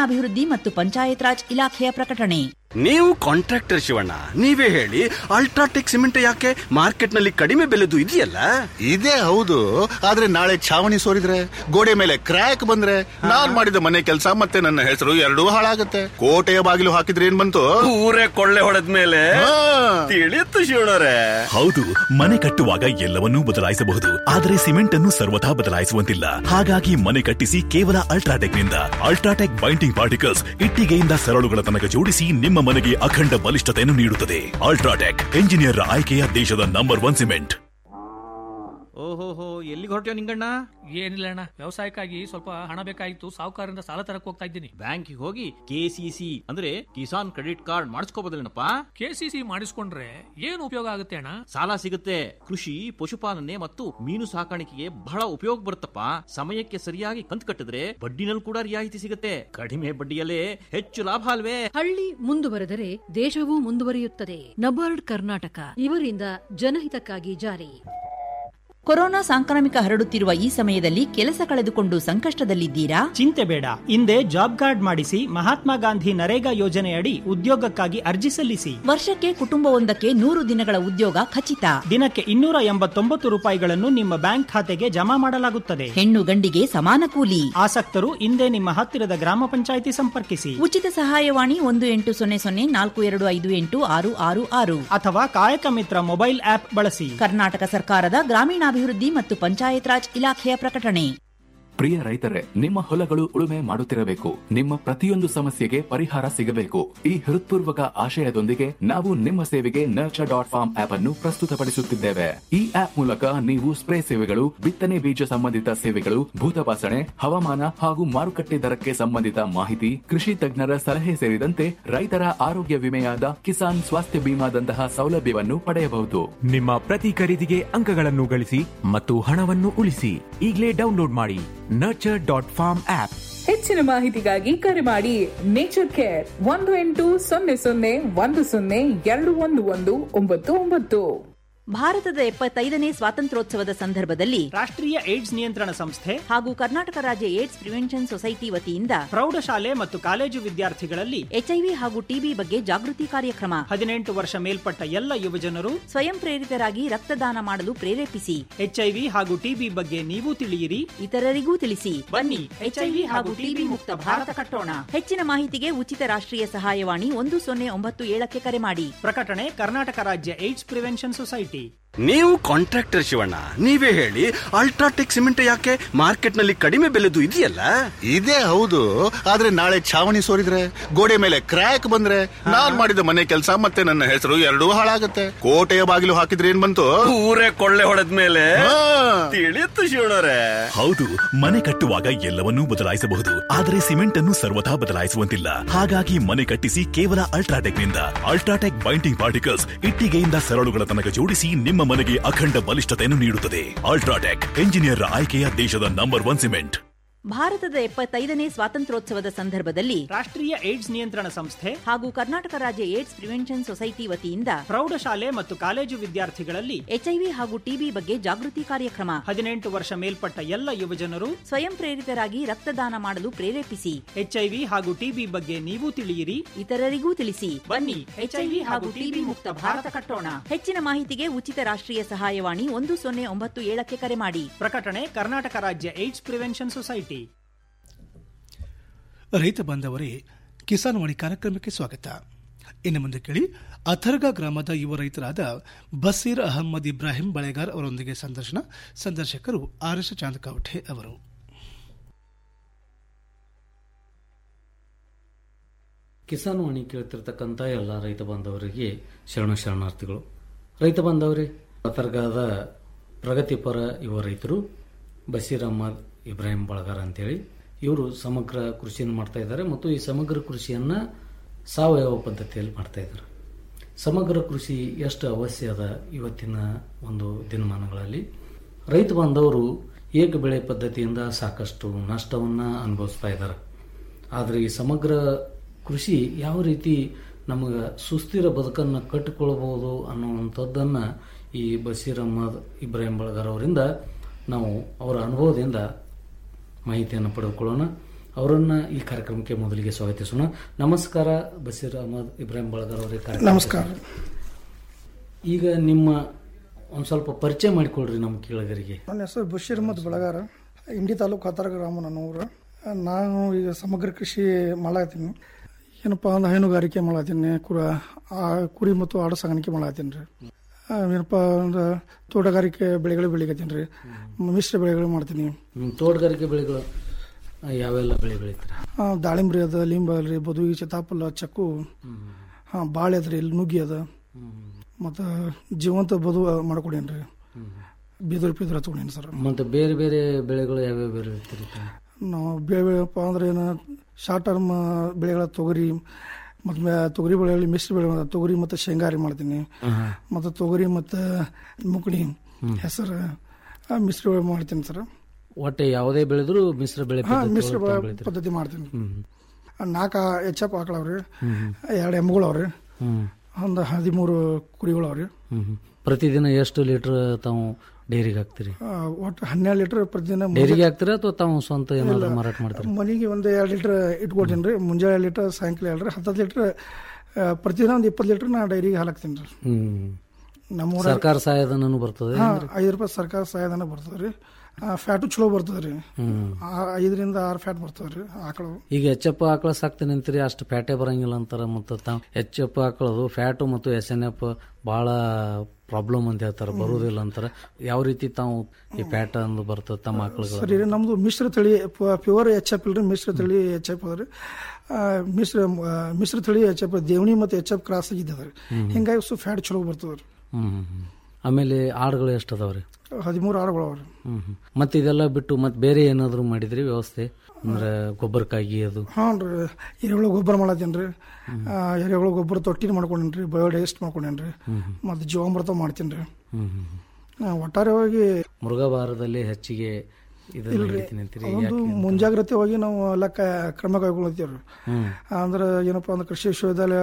Speaker 8: ಗ್ರಾಮೀಣಾಭಿವೃದ್ಧಿ ಮತ್ತು ಪಂಚಾಯತ್ ರಾಜ್ ಇಲಾಖೆಯ ಪ್ರಕಟಣೆ
Speaker 16: ನೀವು ಕಾಂಟ್ರಾಕ್ಟರ್ ಶಿವಣ್ಣ ನೀವೇ ಹೇಳಿ ಅಲ್ಟ್ರಾಟೆಕ್ ಸಿಮೆಂಟ್ ಯಾಕೆ ಮಾರ್ಕೆಟ್ ನಲ್ಲಿ ಕಡಿಮೆ ಬೆಲೆದು ಇದೆಯಲ್ಲ
Speaker 17: ಇದೇ ಹೌದು ಆದ್ರೆ ನಾಳೆ ಛಾವಣಿ ಸೋರಿದ್ರೆ ಗೋಡೆ ಮೇಲೆ ಕ್ರ್ಯಾಕ್ ಬಂದ್ರೆ ನಾನ್ ಮಾಡಿದ ಮನೆ ಕೆಲಸ ಮತ್ತೆ ನನ್ನ ಹೆಸರು ಎರಡೂ ಹಾಳಾಗತ್ತೆ ಕೋಟೆಯ ಬಾಗಿಲು ಹಾಕಿದ್ರೆ ಏನ್ ಬಂತು
Speaker 16: ಊರೇ ಕೊಳ್ಳೆ ಹೊಡೆದ ಮೇಲೆ ತಿಳಿಯುತ್ತು ಶಿವಣ್ಣರೇ
Speaker 18: ಹೌದು ಮನೆ ಕಟ್ಟುವಾಗ ಎಲ್ಲವನ್ನೂ ಬದಲಾಯಿಸಬಹುದು ಆದರೆ ಸಿಮೆಂಟ್ ಅನ್ನು ಸರ್ವಥಾ ಬದಲಾಯಿಸುವಂತಿಲ್ಲ ಹಾಗಾಗಿ ಮನೆ ಕಟ್ಟಿಸಿ ಕೇವಲ ಅಲ್ಟ್ರಾಟೆಕ್ ನಿಂದ ಅಲ್ಟ್ರಾಟೆಕ್ ಬೈಂಡಿಂಗ್ ಪಾರ್ಟಿಕಲ್ಸ್ ಇಟ್ಟಿಗೆಯಿಂದ ಸರಳುಗಳ ತನಕ ಜೋಡಿಸಿ ನಿಮ್ಮ ಮನೆಗೆ ಅಖಂಡ ಬಲಿಷ್ಠತೆಯನ್ನು ನೀಡುತ್ತದೆ ಅಲ್ಟ್ರಾಟೆಕ್ ಎಂಜಿನಿಯರ್ ಆಯ್ಕೆಯ ದೇಶದ ನಂಬರ್ ಒನ್ ಸಿಮೆಂಟ್
Speaker 10: ಓಹೋಹೋ ಎಲ್ಲಿಗೆ ಹೊರಟ್ಯೋ ನಿಂಗಣ್ಣ
Speaker 9: ಏನಿಲ್ಲ ಅಣ್ಣ ವ್ಯವಸಾಯಕ್ಕಾಗಿ ಸ್ವಲ್ಪ ಹಣ ಬೇಕಾಗಿತ್ತು ಸಾಹುಕಾರರಿಂದ ಸಾಲ ತರಕ್ ಹೋಗ್ತಾ ಇದ್ದೀನಿ
Speaker 10: ಬ್ಯಾಂಕಿಗೆ ಹೋಗಿ ಕೆಸಿಸಿ ಅಂದ್ರೆ ಕಿಸಾನ್ ಕ್ರೆಡಿಟ್ ಕಾರ್ಡ್ ಮಾಡಿಸ್ಕೋಬೋದಲ್ಲೇನಪ್ಪ
Speaker 9: ಕೆಸಿಸಿ ಮಾಡಿಸ್ಕೊಂಡ್ರೆ ಏನು ಉಪಯೋಗ ಆಗುತ್ತೆ ಅಣ್ಣ
Speaker 10: ಸಾಲ ಸಿಗುತ್ತೆ ಕೃಷಿ ಪಶುಪಾಲನೆ ಮತ್ತು ಮೀನು ಸಾಕಾಣಿಕೆಗೆ ಬಹಳ ಉಪಯೋಗ ಬರುತ್ತಪ್ಪ ಸಮಯಕ್ಕೆ ಸರಿಯಾಗಿ ಕಂತು ಕಟ್ಟಿದ್ರೆ ಬಡ್ಡಿನಲ್ಲಿ ಕೂಡ ರಿಯಾಯಿತಿ ಸಿಗುತ್ತೆ ಕಡಿಮೆ ಬಡ್ಡಿಯಲ್ಲೇ ಹೆಚ್ಚು ಲಾಭ ಅಲ್ವೇ
Speaker 11: ಹಳ್ಳಿ ಮುಂದುವರೆದರೆ ದೇಶವೂ ಮುಂದುವರಿಯುತ್ತದೆ ನಬಾರ್ಡ್ ಕರ್ನಾಟಕ ಇವರಿಂದ ಜನಹಿತಕ್ಕಾಗಿ ಜಾರಿ
Speaker 8: ಕೊರೋನಾ ಸಾಂಕ್ರಾಮಿಕ ಹರಡುತ್ತಿರುವ ಈ ಸಮಯದಲ್ಲಿ ಕೆಲಸ ಕಳೆದುಕೊಂಡು ಸಂಕಷ್ಟದಲ್ಲಿದ್ದೀರಾ
Speaker 15: ಚಿಂತೆ ಬೇಡ ಹಿಂದೆ ಜಾಬ್ ಕಾರ್ಡ್ ಮಾಡಿಸಿ ಮಹಾತ್ಮ ಗಾಂಧಿ ನರೇಗಾ ಯೋಜನೆಯಡಿ ಉದ್ಯೋಗಕ್ಕಾಗಿ ಅರ್ಜಿ ಸಲ್ಲಿಸಿ
Speaker 8: ವರ್ಷಕ್ಕೆ ಕುಟುಂಬವೊಂದಕ್ಕೆ ನೂರು ದಿನಗಳ ಉದ್ಯೋಗ ಖಚಿತ
Speaker 15: ದಿನಕ್ಕೆ ಇನ್ನೂರ ಎಂಬತ್ತೊಂಬತ್ತು ರೂಪಾಯಿಗಳನ್ನು ನಿಮ್ಮ ಬ್ಯಾಂಕ್ ಖಾತೆಗೆ ಜಮಾ ಮಾಡಲಾಗುತ್ತದೆ
Speaker 8: ಹೆಣ್ಣು ಗಂಡಿಗೆ ಸಮಾನ ಕೂಲಿ
Speaker 15: ಆಸಕ್ತರು ಹಿಂದೆ ನಿಮ್ಮ ಹತ್ತಿರದ ಗ್ರಾಮ ಪಂಚಾಯಿತಿ ಸಂಪರ್ಕಿಸಿ
Speaker 8: ಉಚಿತ ಸಹಾಯವಾಣಿ ಒಂದು ಎಂಟು ಸೊನ್ನೆ ಸೊನ್ನೆ ನಾಲ್ಕು ಎರಡು ಐದು ಎಂಟು ಆರು ಆರು ಆರು
Speaker 15: ಅಥವಾ ಕಾಯಕ ಮಿತ್ರ ಮೊಬೈಲ್ ಆಪ್ ಬಳಸಿ
Speaker 8: ಕರ್ನಾಟಕ ಸರ್ಕಾರದ ಗ್ರಾಮೀಣಾಭಿವೃದ್ಧಿ ಮತ್ತು ಪಂಚಾಯತ್ ರಾಜ್ ಇಲಾಖೆಯ ಪ್ರಕಟಣೆ
Speaker 12: ಪ್ರಿಯ ರೈತರೇ ನಿಮ್ಮ ಹೊಲಗಳು ಉಳುಮೆ ಮಾಡುತ್ತಿರಬೇಕು ನಿಮ್ಮ ಪ್ರತಿಯೊಂದು ಸಮಸ್ಯೆಗೆ ಪರಿಹಾರ ಸಿಗಬೇಕು ಈ ಹೃತ್ಪೂರ್ವಕ ಆಶಯದೊಂದಿಗೆ ನಾವು ನಿಮ್ಮ ಸೇವೆಗೆ ನರ್ಚರ್ ಡಾಟ್ ಫಾರ್ಮ್ ಆಪ್ ಅನ್ನು ಪ್ರಸ್ತುತಪಡಿಸುತ್ತಿದ್ದೇವೆ ಈ ಆಪ್ ಮೂಲಕ ನೀವು ಸ್ಪ್ರೇ ಸೇವೆಗಳು ಬಿತ್ತನೆ ಬೀಜ ಸಂಬಂಧಿತ ಸೇವೆಗಳು ಭೂತಪಾಸಣೆ ಹವಾಮಾನ ಹಾಗೂ ಮಾರುಕಟ್ಟೆ ದರಕ್ಕೆ ಸಂಬಂಧಿತ ಮಾಹಿತಿ ಕೃಷಿ ತಜ್ಞರ ಸಲಹೆ ಸೇರಿದಂತೆ ರೈತರ ಆರೋಗ್ಯ ವಿಮೆಯಾದ ಕಿಸಾನ್ ಸ್ವಾಸ್ಥ್ಯ ಬಿಮಾದಂತಹ ಸೌಲಭ್ಯವನ್ನು ಪಡೆಯಬಹುದು
Speaker 13: ನಿಮ್ಮ ಪ್ರತಿ ಖರೀದಿಗೆ ಅಂಕಗಳನ್ನು ಗಳಿಸಿ ಮತ್ತು ಹಣವನ್ನು ಉಳಿಸಿ ಈಗಲೇ ಡೌನ್ಲೋಡ್ ಮಾಡಿ ನರ್ಚರ್ ಡಾಟ್ ಫಾರ್ಮ್ ಆಪ್
Speaker 14: ಹೆಚ್ಚಿನ ಮಾಹಿತಿಗಾಗಿ ಕರೆ ಮಾಡಿ ನೇಚರ್ ಕೇರ್ ಒಂದು ಎಂಟು ಸೊನ್ನೆ ಸೊನ್ನೆ ಒಂದು ಸೊನ್ನೆ ಎರಡು ಒಂದು ಒಂದು ಒಂಬತ್ತು ಒಂಬತ್ತು
Speaker 8: ಭಾರತದ ಎಪ್ಪತ್ತೈದನೇ ಸ್ವಾತಂತ್ರ್ಯೋತ್ಸವದ ಸಂದರ್ಭದಲ್ಲಿ
Speaker 15: ರಾಷ್ಟ್ರೀಯ ಏಡ್ಸ್ ನಿಯಂತ್ರಣ ಸಂಸ್ಥೆ
Speaker 8: ಹಾಗೂ ಕರ್ನಾಟಕ ರಾಜ್ಯ ಏಡ್ಸ್ ಪ್ರಿವೆನ್ಷನ್ ಸೊಸೈಟಿ ವತಿಯಿಂದ
Speaker 15: ಪ್ರೌಢಶಾಲೆ ಮತ್ತು ಕಾಲೇಜು ವಿದ್ಯಾರ್ಥಿಗಳಲ್ಲಿ
Speaker 8: ಎಚ್ಐವಿ ಹಾಗೂ ಟಿಬಿ ಬಗ್ಗೆ ಜಾಗೃತಿ ಕಾರ್ಯಕ್ರಮ
Speaker 15: ಹದಿನೆಂಟು ವರ್ಷ ಮೇಲ್ಪಟ್ಟ ಎಲ್ಲ ಯುವಜನರು
Speaker 8: ಸ್ವಯಂ ಪ್ರೇರಿತರಾಗಿ ರಕ್ತದಾನ ಮಾಡಲು ಪ್ರೇರೇಪಿಸಿ
Speaker 15: ಎಚ್ಐವಿ ಹಾಗೂ ಟಿಬಿ ಬಗ್ಗೆ ನೀವು ತಿಳಿಯಿರಿ
Speaker 8: ಇತರರಿಗೂ ತಿಳಿಸಿ
Speaker 15: ಬನ್ನಿ
Speaker 8: ಎಚ್ಐವಿ ಹಾಗೂ ಟಿಬಿ ಮುಕ್ತ ಭಾರತ ಕಟ್ಟೋಣ ಹೆಚ್ಚಿನ ಮಾಹಿತಿಗೆ ಉಚಿತ ರಾಷ್ಟ್ರೀಯ ಸಹಾಯವಾಣಿ ಒಂದು ಸೊನ್ನೆ ಒಂಬತ್ತು ಏಳಕ್ಕೆ ಕರೆ ಮಾಡಿ
Speaker 15: ಪ್ರಕಟಣೆ ಕರ್ನಾಟಕ ರಾಜ್ಯ ಏಡ್ಸ್ ಪ್ರಿವೆನ್ಷನ್ ಸೊಸೈಟಿ
Speaker 16: ನೀವು ಕಾಂಟ್ರಾಕ್ಟರ್ ಶಿವಣ್ಣ ನೀವೇ ಹೇಳಿ ಅಲ್ಟ್ರಾಟೆಕ್ ಸಿಮೆಂಟ್ ಯಾಕೆ ಮಾರ್ಕೆಟ್ ನಲ್ಲಿ ಕಡಿಮೆ ಬೆಲೆದು ಇದೆಯಲ್ಲ
Speaker 17: ಇದೇ ಹೌದು ಆದ್ರೆ ನಾಳೆ ಛಾವಣಿ ಸೋರಿದ್ರೆ ಗೋಡೆ ಮೇಲೆ ಕ್ರ್ಯಾಕ್ ಬಂದ್ರೆ ನಾನ್ ಮಾಡಿದ ಮನೆ ಕೆಲಸ ಮತ್ತೆ ನನ್ನ ಹೆಸರು ಎರಡೂ ಹಾಳಾಗತ್ತೆ ಕೋಟೆಯ ಬಾಗಿಲು ಹಾಕಿದ್ರೆ ಏನ್ ಬಂತು
Speaker 16: ಊರೇ ಕೊಳ್ಳೆ ಹೊಡೆದ ಮೇಲೆ ತಿಳಿಯುತ್ತು ಶಿವಣ್ಣರೇ
Speaker 18: ಹೌದು ಮನೆ ಕಟ್ಟುವಾಗ ಎಲ್ಲವನ್ನೂ ಬದಲಾಯಿಸಬಹುದು ಆದರೆ ಸಿಮೆಂಟ್ ಅನ್ನು ಸರ್ವಥಾ ಬದಲಾಯಿಸುವಂತಿಲ್ಲ ಹಾಗಾಗಿ ಮನೆ ಕಟ್ಟಿಸಿ ಕೇವಲ ಅಲ್ಟ್ರಾಟೆಕ್ ನಿಂದ ಅಲ್ಟ್ರಾಟೆಕ್ ಬೈಂಡಿಂಗ್ ಪಾರ್ಟಿಕಲ್ಸ್ ಇಟ್ಟಿಗೆಯಿಂದ ಸರಳುಗಳ ತನಕ ಜೋಡಿಸಿ ನಿಮ್ಮ ಮನೆಗೆ ಅಖಂಡ ಬಲಿಷ್ಠತೆಯನ್ನು ನೀಡುತ್ತದೆ ಅಲ್ಟ್ರಾಟೆಕ್ ಎಂಜಿನಿಯರ್ ಆಯ್ಕೆಯ ದೇಶದ ನಂಬರ್ ಒನ್ ಸಿಮೆಂಟ್
Speaker 8: ಭಾರತದ ಎಪ್ಪತ್ತೈದನೇ ಸ್ವಾತಂತ್ರ್ಯೋತ್ಸವದ ಸಂದರ್ಭದಲ್ಲಿ
Speaker 15: ರಾಷ್ಟ್ರೀಯ ಏಡ್ಸ್ ನಿಯಂತ್ರಣ ಸಂಸ್ಥೆ
Speaker 8: ಹಾಗೂ ಕರ್ನಾಟಕ ರಾಜ್ಯ ಏಡ್ಸ್ ಪ್ರಿವೆನ್ಷನ್ ಸೊಸೈಟಿ ವತಿಯಿಂದ
Speaker 15: ಪ್ರೌಢಶಾಲೆ ಮತ್ತು ಕಾಲೇಜು ವಿದ್ಯಾರ್ಥಿಗಳಲ್ಲಿ
Speaker 8: ಎಚ್ಐವಿ ಹಾಗೂ ಟಿಬಿ ಬಗ್ಗೆ ಜಾಗೃತಿ ಕಾರ್ಯಕ್ರಮ
Speaker 15: ಹದಿನೆಂಟು ವರ್ಷ ಮೇಲ್ಪಟ್ಟ ಎಲ್ಲ ಯುವಜನರು
Speaker 8: ಸ್ವಯಂ ಪ್ರೇರಿತರಾಗಿ ರಕ್ತದಾನ ಮಾಡಲು ಪ್ರೇರೇಪಿಸಿ
Speaker 15: ಎಚ್ಐವಿ ಹಾಗೂ ಟಿಬಿ ಬಗ್ಗೆ ನೀವು ತಿಳಿಯಿರಿ
Speaker 8: ಇತರರಿಗೂ ತಿಳಿಸಿ
Speaker 15: ಬನ್ನಿ
Speaker 8: ಎಚ್ಐವಿ ಹಾಗೂ ಟಿಬಿ ಮುಕ್ತ ಭಾರತ ಕಟ್ಟೋಣ ಹೆಚ್ಚಿನ ಮಾಹಿತಿಗೆ ಉಚಿತ ರಾಷ್ಟ್ರೀಯ ಸಹಾಯವಾಣಿ ಒಂದು ಸೊನ್ನೆ ಒಂಬತ್ತು ಏಳಕ್ಕೆ ಕರೆ ಮಾಡಿ
Speaker 15: ಪ್ರಕಟಣೆ ಕರ್ನಾಟಕ ರಾಜ್ಯ ಏಡ್ಸ್ ಪ್ರಿವೆನ್ಷನ್ ಸೊಸೈಟಿ
Speaker 2: ರೈತ ಬಾಂಧವರೇ ಕಿಸಾನ್ ವಾಣಿ ಕಾರ್ಯಕ್ರಮಕ್ಕೆ ಸ್ವಾಗತ ಇನ್ನು ಮುಂದೆ ಕೇಳಿ ಅಥರ್ಗ ಗ್ರಾಮದ ಯುವ ರೈತರಾದ ಬಸೀರ್ ಅಹಮ್ಮದ್ ಇಬ್ರಾಹಿಂ ಬಳೆಗಾರ್ ಅವರೊಂದಿಗೆ ಸಂದರ್ಶನ ಸಂದರ್ಶಕರು ಆರ್ ಎಸ್ ಚಾಂದಕಾವಠೆ ಅವರು
Speaker 3: ಕಿಸಾನ್ ವಾಣಿ ಕೇಳ್ತಿರ್ತಕ್ಕಂಥ ಎಲ್ಲ ರೈತ ಬಾಂಧವರಿಗೆ ಶರಣ ಶರಣಾರ್ಥಿಗಳು ರೈತ ಬಾಂಧವರೇ ಪತರ್ಗಾದ ಪ್ರಗತಿಪರ ಯುವ ರೈತರು ಬಶೀರ್ ಅಹಮದ್ ಇಬ್ರಾಹಿಂ ಬಳಗಾರ ಅಂತೇಳಿ ಇವರು ಸಮಗ್ರ ಕೃಷಿಯನ್ನು ಮಾಡ್ತಾ ಇದ್ದಾರೆ ಮತ್ತು ಈ ಸಮಗ್ರ ಕೃಷಿಯನ್ನು ಸಾವಯವ ಪದ್ಧತಿಯಲ್ಲಿ ಮಾಡ್ತಾ ಇದ್ದಾರೆ ಸಮಗ್ರ ಕೃಷಿ ಎಷ್ಟು ಅವಶ್ಯ ಅದ ಇವತ್ತಿನ ಒಂದು ದಿನಮಾನಗಳಲ್ಲಿ ರೈತ ಬಾಂಧವರು ಏಕ ಬೆಳೆ ಪದ್ಧತಿಯಿಂದ ಸಾಕಷ್ಟು ನಷ್ಟವನ್ನು ಅನುಭವಿಸ್ತಾ ಇದ್ದಾರೆ ಆದರೆ ಈ ಸಮಗ್ರ ಕೃಷಿ ಯಾವ ರೀತಿ ನಮಗೆ ಸುಸ್ಥಿರ ಬದುಕನ್ನು ಕಟ್ಟಿಕೊಳ್ಬೋದು ಅನ್ನುವಂಥದ್ದನ್ನು ಈ ಬಶೀರ್ ಅಹಮದ್ ಇಬ್ರಾಹಿಂ ಬಳಗರ್ ಅವರಿಂದ ನಾವು ಅವರ ಅನುಭವದಿಂದ ಮಾಹಿತಿಯನ್ನು ಪಡೆದುಕೊಳ್ಳೋಣ ಅವರನ್ನ ಈ ಕಾರ್ಯಕ್ರಮಕ್ಕೆ ಮೊದಲಿಗೆ ಸ್ವಾಗತಿಸೋಣ ನಮಸ್ಕಾರ ಬಸೀರ್ ಅಹಮದ್ ಇಬ್ರಾಹಿಂ ಬಳಗರ್ ಅವರೇ ಕಾರ್ಯಕ್ರಮ
Speaker 19: ನಮಸ್ಕಾರ.
Speaker 3: ಈಗ ನಿಮ್ಮ ಒಂದ್ ಸ್ವಲ್ಪ ಪರಿಚಯ ಮಾಡಿಕೊಡ್ರಿ ನಮ್ಮ ಕೇಳಗರಿಗೆ
Speaker 19: ನನ್ನ ಹೆಸರು ಬಶೀರ್ ಅಹಮದ್ ಬೆಳಗಾರ ಇಂಡಿ ತಾಲೂಕು ಹತ್ತಾರ ಗ್ರಾಮ ನನ್ನ ಊರು ನಾನು ಈಗ ಸಮಗ್ರ ಕೃಷಿ ಮಾಡತ್ತೀನಿ ಏನಪ್ಪ ಅಂದ್ರೆ ಹೈನುಗಾರಿಕೆ ಮಾಡತ್ತೀನಿ ಕುರ ಆ ಕುರಿ ಮತ್ತು ಆಡು ಸಾಗಾಣಿಕೆ ಮಾಡತ್ತೀನಿ ರೀ ಆ, ಏನಪ್ಪ ಅಂದ್ರೆ ತೋಟಗಾರಿಕೆ ಬೆಳೆಗಳು ಬೆಳಿಕತ್ತೀನಿ ರೀ ಮಿಶ್ರ ಬೆಳೆಗಳು ಮಾಡ್ತೀನಿ
Speaker 3: ಹ್ಮ್, ತೋಟಗಾರಿಕೆ ಬೆಳೆಗಳು ಆ, ಯಾವೆಲ್ಲ ಬೆಳೆ ಬೆಳಿತೀರಿ
Speaker 19: ಆ, ದಾಳಿಂಬ್ರಿ ಅದ ಲಿಂಬ ಅಲ್ರಿ ಬದುಗಿ ಸೀತಾಫಲ ಚಕ್ಕು ಹಾಂ ಬಾಳೆ ಅದ್ರಿ ಇಲ್ಲಿ ನುಗ್ಗಿ ಅದ ಮತ್ತು ಜೀವಂತ ಬದು ಮಾಡ್ಕೊಡೇನಿ ರೀ ಬಿದಿರು ಪಿದ್ರ ತಗೊಂಡೇನಿ ಸರ್
Speaker 3: ಮತ್ತೆ ಬೇರೆ ಬೇರೆ ಬೆಳೆಗಳು ಯಾವ್ಯಾವ ಬೇರೆ ಬೆಳಿತೀರಿ ತಾವು?
Speaker 19: ನಾವು ಬೆಳೆ ಬೆಳೆಯಪ್ಪ ಅಂದ್ರೆ ಏನು ಶಾರ್ಟ್ ಟರ್ಮ್ ಬೆಳೆಗಳ ತೊಗರಿ ಮತ್ತು ತೊಗರಿ ಬೆಳೆಯಲ್ಲಿ ಮಿಶ್ರ ಬೆಳೆ ಮಾಡ್ತೀನಿ. ತೊಗರಿ ಮತ್ತು ಶೇಂಗಾರಿ ಮಾಡ್ತೀನಿ
Speaker 3: ಆಹಾ.
Speaker 19: ಮತ್ತು ತೊಗರಿ ಮತ್ತು ಮುಕುಡಿ ಹೆಸರು ಆ, ಮಿಶ್ರ ಬೆಳೆ ಮಾಡ್ತೀನಿ ಸರ್
Speaker 3: ಒಟ್ಟೆ ಯಾವುದೇ ಬೆಳೆದ್ರು ಮಿಶ್ರ ಬೆಳೆ
Speaker 19: ಹಾಂ
Speaker 3: ಪದ್ಧತಿ
Speaker 19: ಮಿಶ್ರ
Speaker 3: ಒಳಗೆ
Speaker 19: ಬೆಳೆ
Speaker 3: ತಾವು ಬೆಳಿತೀರಿ.
Speaker 19: ಪದ್ಧತಿ ಮಾಡ್ತೀನಿ
Speaker 3: ಹ್ಮ್.
Speaker 19: ನಾಲ್ಕು ಎಚ್ ಎಫ್ ಆಕಳವ್ರಿ
Speaker 3: ಹ್ಮ್.
Speaker 19: ಎರಡು ಎಮ್ಗಳು ಅವ್ರಿ
Speaker 3: ಹ್ಮ್.
Speaker 19: ಒಂದು ಹದಿಮೂರು ಕುರಿಗಳು ಅವ್ರಿ
Speaker 3: ಹ್ಮ್ ಹ್ಮ್. ಪ್ರತಿದಿನ ಎಷ್ಟು ಲೀಟರ್ ತಾವು ಡೈರಿಗೆ ಹಾಕ್ತೀರಿ
Speaker 19: ಆ, ಒಟ್ಟು ಹನ್ನೆರಡು ಲೀಟರ್ ಪ್ರತಿದಿನ
Speaker 3: ಡೈರಿಗೆ ಹಾಕ್ತೀರಾ ಅಥವಾ ತಾವು ಸ್ವಂತ ಏನಾದ್ರು ಮಾರಾಟ ಮಾಡ್ತೀರಿ
Speaker 19: ಮನೆಗೆ ಒಂದು ಎರಡು ಲೀಟರ್ ಇಟ್ಕೊಳ್ತೀನಿ ರೀ ಮುಂಜಾನೆ ಎರಡು ಲೀಟರ್ ಸಾಯಂಕಾಲ ಎರಡು ಹತ್ತು ಲೀಟರ್ ಪ್ರತಿದಿನ ಒಂದು ಇಪ್ಪತ್ತು ಲೀಟರ್ ನಾ ಡೈರಿಗೆ ಹಾಲು ಹಾಕ್ತೀನಿ ರೀ
Speaker 3: ಹ್ಮ್
Speaker 19: ನಮ್ಮೂರ
Speaker 3: ಸರ್ಕಾರ ಸಹಾಯಧನನು ಬರ್ತದೆ
Speaker 19: ಹಾಂ ಐದು ರೂಪಾಯಿ ಸರ್ಕಾರ ಸಹಾಯಧನ ಬರ್ತದೆ ರೀ ಫ್ಯಾಟು ಚಲೋ ಬರ್ತದೆ ರೀ
Speaker 3: ಹ್ಮ್.
Speaker 19: ಆ- ಐದರಿಂದ ಆರು ಫ್ಯಾಟ್ ಬರ್ತದೆ ರೀ ಆಕಳು
Speaker 3: ಈಗ ಎಚ್ ಎಫ್ ಆಕಳ ಸಾಕ್ತೀನಿ ಅಂತೀರಿ ಅಷ್ಟು ಫ್ಯಾಟೇ ಬರಂಗಿಲ್ಲ ಅಂತಾರ ಮತ್ತು ತಾವು ಎಚ್ ಎಫ್ ಆಕಳದು ಫ್ಯಾಟು ಮತ್ತು ಎಸ್ ಎನ್ ಎಫ್ ಬಹಳ ಪ್ರಾಬ್ಲಮ್ ಅಂತ ಹೇಳ್ತಾರೆ ಬರುವುದಿಲ್ಲ ಅಂತಾರ ಯಾವ ರೀತಿ ತಾವು ಈ ಫ್ಯಾಟ್ ಅಂದು ಬರ್ತದೆ ತಮ್ಮ ಆಕಳುಗಳು
Speaker 19: ಸರಿ ರೀ ನಮ್ದು ಮಿಶ್ರ ತಳಿ ಪ್ಯೂರ್ ಎಚ್ ಎಫ್ ಇಲ್ರಿ ಮಿಶ್ರ ತಳಿ ಎಚ್ ಎಫ್ ಅದ ರೀ ಆ, ಮಿಶ್ರ ಆ, ಮಿಶ್ರ ತಳಿ ಎಚ್ ಎಫ್ ದೇವಣಿ ಮತ್ತು ಎಚ್ ಎಫ್ ಕ್ರಾಸ್ ಆಗಿದ್ದದ ರೀ
Speaker 3: ಹ್ಮ್.
Speaker 19: ಹಿಂಗಾಗಿ ಸು ಫ್ಯಾಟ್ ಚಲೋ ಬರ್ತದೆ ರೀ
Speaker 3: ಹ್ಮ್ ಹ್ಮ್, ಹ್ಮ್. ಆಮೇಲೆ ಆಡುಗಳು ಎಷ್ಟು ಅದಾವ್ರಿ
Speaker 19: ಹದಿಮೂರು ಆಡುಗಳು ಅವ್ರಿ
Speaker 3: ಹ್ಮ್ ಹ್ಮ್. ಮತ್ತೆ ಇದೆಲ್ಲ ಬಿಟ್ಟು ಮತ್ತೆ ಬೇರೆ ಏನಾದ್ರು ಮಾಡಿದ್ರಿ ವ್ಯವಸ್ಥೆ ಅಂದ್ರೆ ಗೊಬ್ಬರಕ್ಕಾಗಿ ಅದು
Speaker 19: ಹಾಂ ರೀ ಎರೆಹುಳ ಗೊಬ್ಬರ ಮಾಡತ್ತೀನಿ ರೀ ಎರೆಹುಳ ಗೊಬ್ಬರ ತೊಟ್ಟಿನ ಮಾಡ್ಕೊಂಡೇನಿ ರೀ ಬಯೋಡೈಜೆಸ್ಟ್ ಮಾಡ್ಕೊಂಡೇನಿ ರೀ
Speaker 3: ಹ್ಮ್ ಹ್ಮ್.
Speaker 19: ಮತ್ತು ಜೀವಾಮೃತ ಮಾಡ್ತೀನಿ ರೀ
Speaker 3: ಹ್ಮ್ ಹ್ಮ್ ಹ್ಮ್.
Speaker 19: ಆ, ಒಟ್ಟಾರೆಯಾಗಿ
Speaker 3: ಮೃಗಭಾರದಲ್ಲಿ ಹೆಚ್ಚಿಗೆ ಇದನ್ನ
Speaker 19: ಇಲ್ರಿ
Speaker 3: ಹಿಡಿತೀನಿ ಅಂತೀರಿ
Speaker 19: ಅದೊಂದು
Speaker 3: ಯಾಕೆ ಅಂತ?
Speaker 19: ಮುಂಜಾಗ್ರತೆಯಾಗಿ ನಾವು ಎಲ್ಲ ಕ- ಕ್ರಮ ಕೈಗೊಳ್ತೀವಿ ರೀ
Speaker 3: ಹ್ಮ್.
Speaker 19: ಅಂದ್ರೆ ಏನಪ್ಪಾ ಅಂದ್ರೆ ಕೃಷಿ ವಿಶ್ವವಿದ್ಯಾಲಯ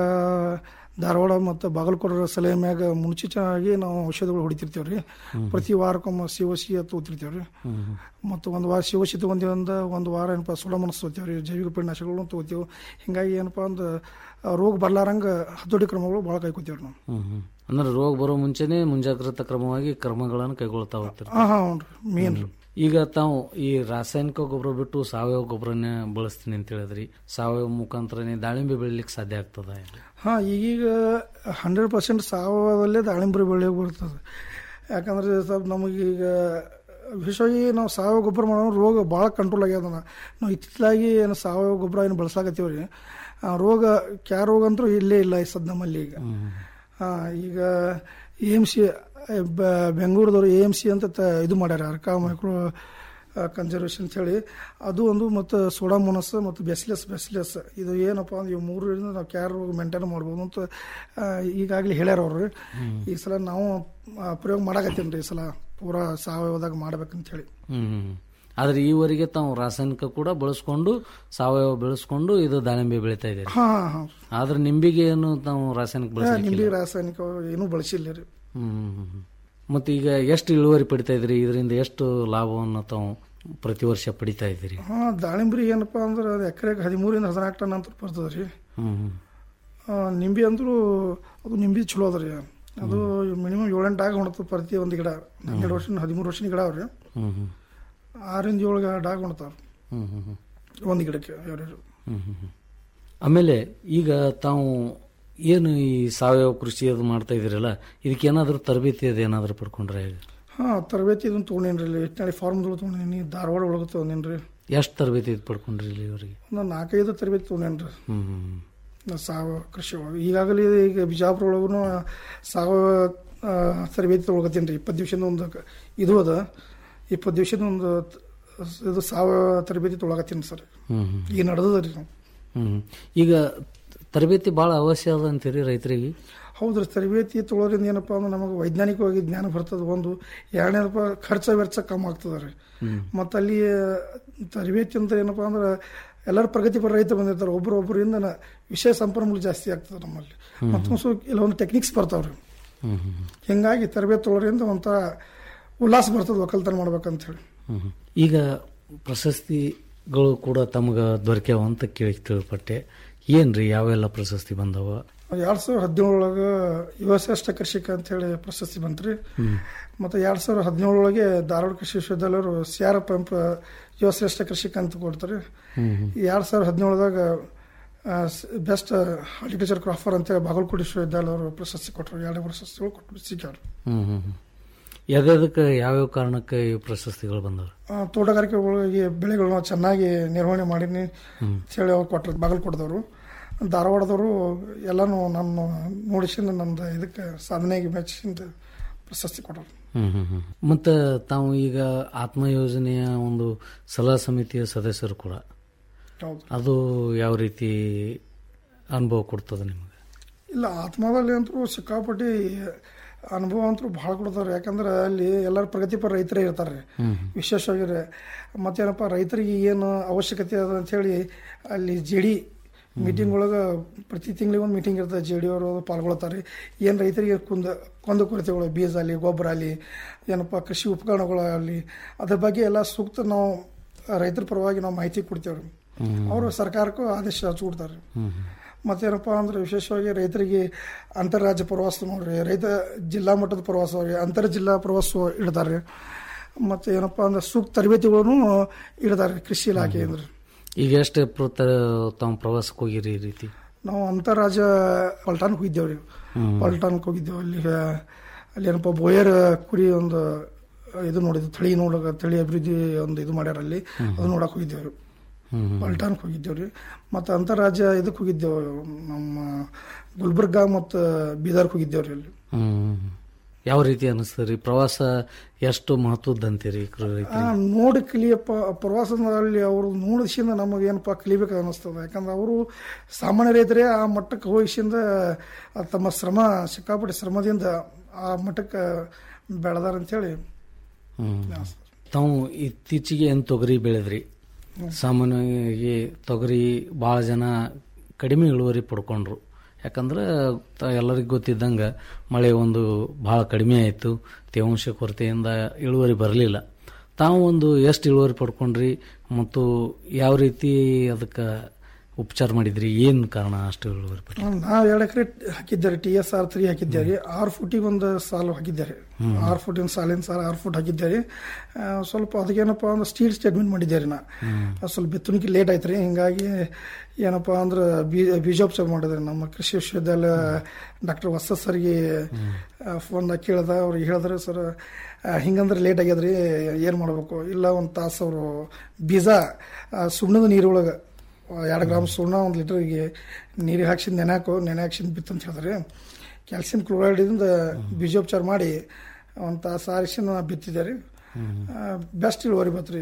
Speaker 19: ಧಾರವಾಡ ಮತ್ತು ಬಾಗಲಕೋಟೆ ಸಲಹೆ ಮ್ಯಾಗ ಮುಂಚಿತವಾಗಿ ನಾವು ಔಷಧಗಳು ಹೊಡಿತಿರ್ತೀವಿ ರೀ
Speaker 3: ಹ್ಮ್.
Speaker 19: ಪ್ರತಿ ವಾರಕ್ಕೊಮ್ಮೆ ಸಿ ಒ ಸಿ ತಗೋತಿರ್ತೀವಿ ರೀ
Speaker 3: ಹ್ಮ್ ಹ್ಮ್.
Speaker 19: ಮತ್ತು ಒಂದು ವಾರ ಸಿ ಒ ಸಿ ತೊಗೊಂತೀವಿ ಅಂದ ಒಂದು ವಾರ ಏನಪ್ಪ ಸುಡಮನಸ್ ತೊಗೋತೀವಿ ರೀ ಜೈವಿಕ ಕೀಟನಾಶಕಗಳನ್ನು ತೊಗೋತೀವಿ ಹಿಂಗಾಗಿ ಏನಪ್ಪಾ ಅಂದ್ರೆ ಆ, ರೋಗ ಬರ್ಲಾರಂಗ ಹತೋಟಿ ಕ್ರಮಗಳು ಭಾಳ ಕೈಕೋತೀವಿ ನಾವು
Speaker 3: ಹ್ಮ್ ಹ್ಮ್. ಅಂದ್ರೆ ರೋಗ ಬರೋ ಮುಂಚೆನೆ ಮುಂಜಾಗ್ರತಾ ಕ್ರಮವಾಗಿ ಕ್ರಮಗಳನ್ನು ಕೈಗೊಳ್ತಾ ಹೋಗ್ತಾರೆ
Speaker 19: ಹಾಂ ಹಾಂ ಹ್ಞೂ ರೀ ಮೇನ್ ರೀ
Speaker 3: ಈಗ ತಾವು ಈ ರಾಸಾಯನಿಕ ಗೊಬ್ಬರ ಬಿಟ್ಟು ಸಾವಯವ ಗೊಬ್ಬರನೇ ಬಳಸ್ತೀನಿ ಅಂತ ಹೇಳಿದ್ರಿ ಸಾವಯವ ಮುಖಾಂತರನೇ ದಾಳಿಂಬೆ ಬೆಳಿಲಿಕ್ಕೆ ಸಾಧ್ಯ ಆಗ್ತದ
Speaker 19: ಹಾಂ ಈಗೀಗ ಹಂಡ್ರೆಡ್ ಪರ್ಸೆಂಟ್ ಸಾವಯವದಲ್ಲೇ ದಾಳಿಂಬರಿ ಬೆಳೆ ಬರ್ತದೆ ಯಾಕಂದ್ರೆ ಸ್ವಲ್ಪ ನಮಗೀಗ ವಿಶೇಷವಾಗಿ ನಾವು ಸಾವಯವ ಗೊಬ್ಬರ ಮಾಡೋ ರೋಗ ಭಾಳ ಕಂಟ್ರೋಲ್ ಆಗ್ಯದ ನಾವು ಇತ್ತಿತ್ತಲಾಗಿ ಏನು ಸಾವಯವ ಗೊಬ್ಬರ ಏನು ಬಳಸಾಕತ್ತೀವಿ ರೀ ಆ ರೋಗ ಕ್ಯಾ ರೋಗ ಅಂತೂ ಇಲ್ಲೇ ಇಲ್ಲ ಈ ಸದ್ ನಮ್ಮಲ್ಲಿ ಈಗ ಹಾಂ ಈಗ ಎ ಎಮ್ ಸಿ ಬೆಂಗಳೂರದವ್ರು ಎ ಎಮ್ ಸಿ ಅಂತ ತ- ಇದು ಮಾಡ್ಯಾರ ಅರ್ಕಾ ಮೈಕ್ರೋ ಕನ್ಸರ್ವೇಷನ್ ಅಂತ ಹೇಳಿ ಅದು ಒಂದು ಮತ್ತು ಸೋಡಾಮೋನಸ್ ಮತ್ತು ಬೆಸ್ಲೆಸ್ ಬೆಸ್ಲೆಸ್ ಇದು ಏನಪ್ಪ ಅಂದ್ರೆ ಇವು ಮೂರರಿಂದ ನಾವು ಕ್ಯಾರ್ ಮೇಂಟೈನ್ ಮಾಡ್ಬೋದು ಅಂತ ಆ, ಈಗಾಗಲೇ ಹೇಳ್ಯಾರ ಅವರು ಈ ಸಲ ನಾವು ಆ, ಪ್ರಯೋಗ ಮಾಡಾಕತ್ತೀನಿ ರೀ ಈ ಸಲ ಪೂರಾ ಸಾವಯವದಾಗ ಮಾಡ್ಬೇಕಂತ ಹೇಳಿ
Speaker 3: ಹ್ಮ್ ಹ್ಮ್. ಆದ್ರೆ ಈವರೆಗೆ ತಾವು ರಾಸಾಯನಿಕ ಕೂಡ ಬಳಸ್ಕೊಂಡು ಸಾವಯವ ಬೆಳೆಸ್ಕೊಂಡು ಇದು ದಾಳಿಂಬೆ ಬೆಳಿತಾ ಇದ್ದೀರಿ
Speaker 19: ಹಾಂ ಹಾಂ ಹಾಂ
Speaker 3: ಆದ್ರೆ ನಿಂಬಿಗೆ ಏನು ತಾವು ರಾಸಾಯನಿಕ ಬಳಸಲಿಕ್ಕಿಲ್ಲ
Speaker 19: ನಿಂಬೆ ರಾಸಾಯನಿಕ ಏನೂ ಬಳಸಿಲ್ಲ ರೀ
Speaker 3: ಹ್ಮ್ ಹ್ಮ್ ಹ್ಮ್. ಮತ್ತೆ ಈಗ ಎಷ್ಟು ಇಳುವರಿ ಪಡಿತಾ ಇದ್ರಿ ಇದರಿಂದ ಎಷ್ಟು ಲಾಭವನ್ನು ತಾವು ಪ್ರತಿ ವರ್ಷ ಪಡಿತಾ ಇದ್ದೀರಿ
Speaker 19: ಹಾಂ ದಾಳಿಂಬ್ರಿ ಏನಪ್ಪ ಅಂದ್ರೆ ಅದು ಎಕರೆಗೆ ಹದಿಮೂರಿಂದ ಹದಿನಾಲ್ಕು ಟನ್ ಅಂತ ಬರ್ತದೆ ರೀ
Speaker 3: ಹ್ಮ್ ಹ್ಮ್.
Speaker 19: ಆ, ನಿಂಬೆ ಅಂದ್ರೂ ಅದು ನಿಂಬೆ ಚಲೋ ಅದ ರೀ ಅದು ಮಿನಿಮಮ್ ಏಳೆಂಟು ಆಗ ಹೊಣತದೆ ಪ್ರತಿ ಒಂದು ಗಿಡ ಹನ್ನೆರಡು ವರ್ಷ ಹದಿಮೂರು ವರ್ಷದ ಗಿಡ ಅವ್ರಿ
Speaker 3: ಹ್ಮ್ ಹ್ಮ್.
Speaker 19: ಆರಿಂದ ಏಳು ಡಾಗ್ ಹೊಣ್ತಾವ
Speaker 3: ಹ್ಮ್ ಹ್ಮ್ ಹ್ಮ್.
Speaker 19: ಒಂದು ಗಿಡಕ್ಕೆ ಎರಡು
Speaker 3: ಹ್ಮ್ ಹ್ಮ್ ಹ್ಮ್. ಆಮೇಲೆ ಈಗ ತಾವು ಏನು ಈ ಸಾವಯವ ಕೃಷಿ ಅದು ಮಾಡ್ತಾ ಇದ್ದೀರಲ್ಲ ಇದಕ್ಕೆ ಏನಾದರೂ ತರಬೇತಿ ಅದು ಏನಾದರೂ ಪಡ್ಕೊಂಡ್ರೆ ಹೇಗೆ
Speaker 19: ಹಾಂ ತರಬೇತಿ ಇದನ್ನು ತೊಗೊಂಡೇನಿ ರೀ ಇಟ್ನಾಳಿ ಫಾರ್ಮ್ಗಳು ತೊಗೊಂಡೇನಿ ಧಾರವಾಡ ಒಳಗೆ ತೊಗೊಂಡೇನಿ ರೀ
Speaker 3: ಎಷ್ಟು ತರಬೇತಿ ಇದು ಪಡ್ಕೊಂಡ್ರಿ ಇಲ್ಲಿವರೆಗೆ
Speaker 19: ಒಂದು ನಾಲ್ಕೈದು ತರಬೇತಿ ತೊಗೊಂಡೇನಿ ರೀ
Speaker 3: ಹ್ಮ್ ಹ್ಮ್ ಹ್ಮ್.
Speaker 19: ನಾ ಸಾವಯವ ಕೃಷಿ ಒಳಗೆ ಈಗಾಗಲೇ ಈಗ ಬಿಜಾಪುರ ಒಳಗೂ ಸಾವಯವ ಆ, ತರಬೇತಿ ತೊಗೊಳಕತ್ತೀನಿ ರೀ ಇಪ್ಪತ್ತು ದಿವಸದ ಒಂದು ಕ- ಇದು ಅದ ಇಪ್ಪತ್ತು ದಿವಸದ ಒಂದು ತ- ಇದು ಸಾವಯವ ತರಬೇತಿ ತೊಗೊಳಕತ್ತೀನಿ ಸರ್
Speaker 3: ಹ್ಮ್ ಹ್ಮ್.
Speaker 19: ಈಗ ನಡೆದದ ರೀ ನಾವು
Speaker 3: ಹ್ಮ್ ಈಗ ತರಬೇತಿ ಭಾಳ ಅವಶ್ಯ ಅದ ಅಂತೀರಿ ರೈತರಿಗೆ
Speaker 19: ಹೌದು ರೀ ತರಬೇತಿ ತೊಗೊಳೋದ್ರಿಂದ ಏನಪ್ಪ ಅಂದ್ರೆ ನಮಗೆ ವೈಜ್ಞಾನಿಕವಾಗಿ ಜ್ಞಾನ ಬರ್ತದೆ ಒಂದು ಎರಡನೇದಪ್ಪ ಖರ್ಚ ವೆಚ್ಚ ಕಮ್ಮಿ ಆಗ್ತದೆ ರೀ
Speaker 3: ಹ್ಮ್.
Speaker 19: ಮತ್ತು ಅಲ್ಲಿ ತರಬೇತಿ ಅಂತ ಏನಪ್ಪ ಅಂದ್ರೆ ಎಲ್ಲರೂ ಪ್ರಗತಿಪರ ರೈತ ಬಂದಿರ್ತಾರೆ ಒಬ್ಬರು ಒಬ್ಬರಿಂದ ನ- ವಿಷಯ ಸಂಪನ್ಮೂಲ ಜಾಸ್ತಿ ಆಗ್ತದೆ ನಮ್ಮಲ್ಲಿ
Speaker 3: ಹ್ಮ್.
Speaker 19: ಮತ್ತೊಂದು ಸ್ವಲ್ಪ ಕೆಲವೊಂದು ಟೆಕ್ನಿಕ್ಸ್ ಬರ್ತಾವ್ರಿ
Speaker 3: ಹ್ಮ್ ಹ್ಮ್ ಹ್ಮ್.
Speaker 19: ಹಿಂಗಾಗಿ ತರಬೇತಿ ತೊಗೊಳೋದ್ರಿಂದ ಒಂಥರ ಉಲ್ಲಾಸ ಬರ್ತದೆ ಒಕ್ಕಲ್ತನ ಮಾಡ್ಬೇಕಂತ ಹೇಳಿ
Speaker 3: ಹ್ಮ್ ಹ್ಮ್. ಈಗ ಪ್ರಶಸ್ತಿ ಪ್ರಶಸ್ತಿಗಳು ಕೂಡ ತಮಗೆ ದೊರಕ್ಯಾವ ಅಂತ ಕೇಳಿ ತಿಳ್ಪಟ್ಟೆ ಏನ್ರಿ ಯಾವೆಲ್ಲ ಪ್ರಶಸ್ತಿ ಬಂದವ
Speaker 19: ಎರಡ್ ಸಾವಿರದ ಹದಿನೇಳೊಳಗೆ ಯುವ ಶ್ರೇಷ್ಠ ಕೃಷಿಕ ಅಂತ ಹೇಳಿ ಪ್ರಶಸ್ತಿ ಬಂತ್ರಿ
Speaker 3: ಹ್ಮ್.
Speaker 19: ಮತ್ತು ಎರಡ್ ಸಾವಿರದ ಹದಿನೇಳೊಳಗೆ ಧಾರವಾಡ ಕೃಷಿ ವಿಶ್ವವಿದ್ಯಾಲಯರು ಸಿ ಆರ್ ಎಫ್ ಪಂಪ್ ಯುವ ಶ್ರೇಷ್ಠ ಕೃಷಿಕ ಅಂತ ಕೊಡ್ತಾರೆ ಎರಡ್ ಸಾವಿರದ ಹದಿನೇಳದಾಗ ಬೆಸ್ಟ್ ಹಾರ್ಟಿಕಲ್ಚರ್ ಕ್ರಾಫರ್ ಅಂತೇಳಿ ಬಾಗಲಕೋಟೆ ವಿಶ್ವವಿದ್ಯಾಲಯವರು ಪ್ರಶಸ್ತಿ ಕೊಟ್ಟರು ಎರಡು ಪ್ರಶಸ್ತಿಗಳು ಕೊಟ್ಟು ಸಿಕ್ಕಾರು
Speaker 3: ಹ್ಮ್ ಹ್ಮ್ ಹ್ಮ್. ಯಾವ್ಯಾವ್ದಕ್ಕೆ ಯಾವ್ಯಾವ ಕಾರಣಕ್ಕೆ ಈ ಪ್ರಶಸ್ತಿಗಳು ಬಂದವ
Speaker 19: ಆ, ತೋಟಗಾರಿಕೆ ಒಳಗೆ ಬೆಳೆಗಳನ್ನ ಚೆನ್ನಾಗಿ ನಿರ್ವಹಣೆ ಮಾಡೀನಿ ಅಂತೇಳಿ ಅವ್ರು ಕೊಟ್ಟರು ಬಾಗಲಕೋಟದವರು ಧಾರವಾಡದವರು ಎಲ್ಲಾನು ನನ್ನ ನೋಡಿಸಿಂದ ನಂದು ಇದಕ್ಕೆ ಸಾಧನೆಗೆ ಮೆಚ್ಚಿಂದ ಪ್ರಶಸ್ತಿ ಕೊಟ್ಟರು
Speaker 3: ಹ್ಮ್ ಹ್ಮ್ ಹ್ಮ್. ಮತ್ತ ತಾವು ಈಗ ಆತ್ಮ ಯೋಜನೆಯ ಒಂದು ಸಲಹಾ ಸಮಿತಿಯ ಸದಸ್ಯರು ಕೂಡ
Speaker 19: ಹೌದು
Speaker 3: ಅದು ಯಾವ ರೀತಿ ಅನುಭವ ಕೊಡ್ತದೆ ನಿಮಗೆ
Speaker 19: ಇಲ್ಲ ಆತ್ಮದಲ್ಲಿ ಅಂತೂ ಸಿಕ್ಕಾಪಟ್ಟಿ ಅನುಭವ ಅಂತೂ ಭಾಳ ಕೊಡ್ತಾರೆ ಯಾಕಂದ್ರೆ ಅಲ್ಲಿ ಎಲ್ಲರೂ ಪ್ರಗತಿಪರ ರೈತರೇ ಇರ್ತಾರೆ ವಿಶೇಷವಾಗಿ ಮತ್ತೇನಪ್ಪ ರೈತರಿಗೆ ಏನು ಅವಶ್ಯಕತೆ ಅದ ಅಂತೇಳಿ ಅಲ್ಲಿ ಜೆ ಡಿ ಮೀಟಿಂಗ್ ಒಳಗೆ ಪ್ರತಿ ತಿಂಗಳಿಗೆ ಒಂದು ಮೀಟಿಂಗ್ ಇರ್ತದೆ ಜೆ ಡಿ ಅವರು ಪಾಲ್ಗೊಳ್ತಾರೆ ಏನು ರೈತರಿಗೆ ಕುಂದ ಕೊಂದು ಕೊರತೆಗಳು ಬೀಜ ಆಗಲಿ ಗೊಬ್ಬರ ಆಗಲಿ ಏನಪ್ಪ ಕೃಷಿ ಉಪಕರಣಗಳು ಆಗಲಿ ಅದ್ರ ಬಗ್ಗೆ ಎಲ್ಲ ಸೂಕ್ತ ನಾವು ರೈತರ ಪರವಾಗಿ ನಾವು ಮಾಹಿತಿ ಕೊಡ್ತೇವೆ ಅವರು ಸರ್ಕಾರಕ್ಕೂ ಆದೇಶ ಹಚ್ಕೊಡ್ತಾರೆ ಮತ್ತೇನಪ್ಪ ಅಂದ್ರೆ ವಿಶೇಷವಾಗಿ ರೈತರಿಗೆ ಅಂತಾರಾಜ್ಯ ಪ್ರವಾಸ ನೋಡ್ರಿ ರೈತ ಜಿಲ್ಲಾ ಮಟ್ಟದ ಪ್ರವಾಸ ಅಂತರ್ ಜಿಲ್ಲಾ ಪ್ರವಾಸ ಇಡ್ತಾರೆ ಮತ್ತೆ ಏನಪ್ಪ ಅಂದ್ರೆ ಸೂಕ್ತ ತರಬೇತಿಗಳನ್ನು ಇಡ್ತಾರೆ ಕೃಷಿ ಇಲಾಖೆ ಅಂದ್ರೆ
Speaker 3: ಈಗ ಎಷ್ಟು ಪ್ರ- ತಾವು ಪ್ರವಾಸಕ್ಕೆ ಹೋಗಿರಿ ಈ ರೀತಿ
Speaker 19: ನಾವು ಅಂತಾರಾಜ್ಯ ಪಲ್ಟಾನ್ಗೆ ಹೋಗಿದ್ದೇವ್ರಿ ಪಲ್ಟಾನ್ಗೆ ಹೋಗಿದ್ದೇವೆ ಅಲ್ಲಿ ಅಲ್ಲಿ ಏನಪ್ಪ ಬೋಯರ್ ಕುರಿ ಒಂದು ಇದು ನೋಡಿದ್ವಿ ತಳಿ ನೋಡಕ ತಳಿ ಅಭಿವೃದ್ಧಿ ಒಂದು ಇದು ಮಾಡ್ಯಾರ ಅಲ್ಲಿ ಅದು ನೋಡಕ್ ಹೋಗಿದ್ದೇವ್ರಿ ಪಲ್ಟಾನ್ಗೆ ಹೋಗಿದ್ದೇವ್ರಿ ಮತ್ತು ಅಂತಾರಾಜ್ಯ ಇದಕ್ಕೆ ಹೋಗಿದ್ದೇವೆ ನಮ್ಮ ಗುಲ್ಬರ್ಗಾ ಮತ್ತು ಬೀದರ್ಗೆ ಹೋಗಿದ್ದೇವ್ರಿ ಅಲ್ಲಿ
Speaker 3: ಹ್ಮ್ ಯಾವ ರೀತಿ ಅನಿಸ್ತದ್ರಿ ಪ್ರವಾಸ ಎಷ್ಟು ಮಹತ್ವದ್ದಂತೀರಿ ಕೃ-
Speaker 19: ಆ,
Speaker 3: ರೈತರಿಗೆ
Speaker 19: ನೋಡಿ ಕಲಿಯಪ್ಪ ಪ್ರವಾಸದಲ್ಲಿ ಅವರು ನೋಡಿಸಿಂದ ನಮಗೆ ಏನಪ್ಪ ಕಲಿಬೇಕು ಅನ್ನಿಸ್ತದೆ ಯಾಕಂದ್ರೆ ಅವರು ಸಾಮಾನ್ಯ ರೈತರೇ ಆ ಮಟ್ಟಕ್ಕೆ ಹೋಗಿಸಿಂದ ಆ ತಮ್ಮ ಶ್ರಮ ಸಿಕ್ಕಾಪಟ್ಟೆ ಶ್ರಮದಿಂದ ಆ ಮಟ್ಟಕ್ಕೆ ಬೆಳೆದಾರ ಅಂತೇಳಿ
Speaker 3: ಹ್ಮ್. ತಾವು ಇತ್ತೀಚೆಗೆ ಏನು ತೊಗರಿ ಬೆಳೆದ್ರಿ ಸಾಮಾನ್ಯವಾಗಿ ತೊಗರಿ ಭಾಳ ಜನ ಕಡಿಮೆ ಇಳುವರಿ ಪಡ್ಕೊಂಡ್ರು ಯಾಕಂದ್ರೆ ತ- ಎಲ್ಲರಿಗೂ ಗೊತ್ತಿದ್ದಂಗೆ ಮಳೆ ಒಂದು ಭಾಳ ಕಡಿಮೆ ಆಯಿತು ತೇವಾಂಶ ಕೊರತೆಯಿಂದ ಇಳುವರಿ ಬರಲಿಲ್ಲ ತಾವು ಒಂದು ಎಷ್ಟು ಇಳುವರಿ ಪಡ್ಕೊಂಡ್ರಿ ಮತ್ತು ಯಾವ ರೀತಿ ಅದಕ್ಕೆ ಉಪಚಾರ ಮಾಡಿದ್ರಿ ಏನು ಕಾರಣ ಅಷ್ಟು ಇಳುವರಿ ಪಡ್ರಿ
Speaker 19: ನಾವು ಎರಡು ಎಕರೆ ಹಾಕಿದ್ದಾರೆ ಟಿ ಎಸ್ ಆರ್ ತ್ರೀ ಹಾಕಿದ್ದಾರೆ ಆರು ಫುಟಿಗೆ ಒಂದು ಸಾಲು ಹಾಕಿದ್ದಾರೆ ಆರು ಫುಟಿನ ಸಾಲಿನ ಸಾಲ ಆರು ಫುಟ್ ಹಾಕಿದ್ದಾರೆ ಆ, ಸ್ವಲ್ಪ ಅದಕ್ಕೇನಪ್ಪ ಅಂದ್ರೆ ಸ್ಟೀಲ್ ಸ್ಟೇಟ್ಮೆಂಟ್ ಮಾಡಿದ್ದಾರೆ ನಾ ಅದು ಸ್ವಲ್ಪ ಬಿತ್ತುಣಿಕೆ ಲೇಟ್ ಆಯ್ತು ರೀ ಹಿಂಗಾಗಿ ಏನಪ್ಪ ಅಂದ್ರೆ ಬೀ ಬೀಜೋಪಚಾರ ಮಾಡಿದ್ರೆ ನಮ್ಮ ಕೃಷಿ ವಿಶ್ವವಿದ್ಯಾಲಯ ಡಾಕ್ಟರ್ ವಸ ಸರ್ಗೆ ಫೋನ್ದಾಗ ಕೇಳ್ದ ಅವ್ರಿಗೆ ಹೇಳಿದ್ರೆ ಸರ್ ಹಿಂಗಂದ್ರೆ ಲೇಟ್ ಆಗ್ಯದ್ರಿ ಏನು ಮಾಡಬೇಕು ಇಲ್ಲ ಒಂದು ತಾಸು ಅವರು ಬೀಜ ಆ, ಸುಣ್ಣದ ನೀರೊಳಗೆ ಎರಡು ಗ್ರಾಮ್ ಸುಣ್ಣ ಒಂದು ಲೀಟರ್ಗೆ ನೀರಿಗೆ ಹಾಕ್ಸಿದ್ ನೆನೆ ಹಾಕು ನೆನೆ ಹಾಕ್ಸಿದ್ ಬಿತ್ತು ಅಂತ ಹೇಳಿದ್ರೆ ಕ್ಯಾಲ್ಸಿಯಂ ಕ್ಲೋರೈಡಿಂದ ಬೀಜೋಪಚಾರ ಮಾಡಿ ಒಂದು ತಾಸು ಆರಿಸಿನ ಬಿತ್ತಿದ್ದಾರೆ ಬೆಸ್ಟ್ ಇಳುವರಿ ಬತ್ರಿ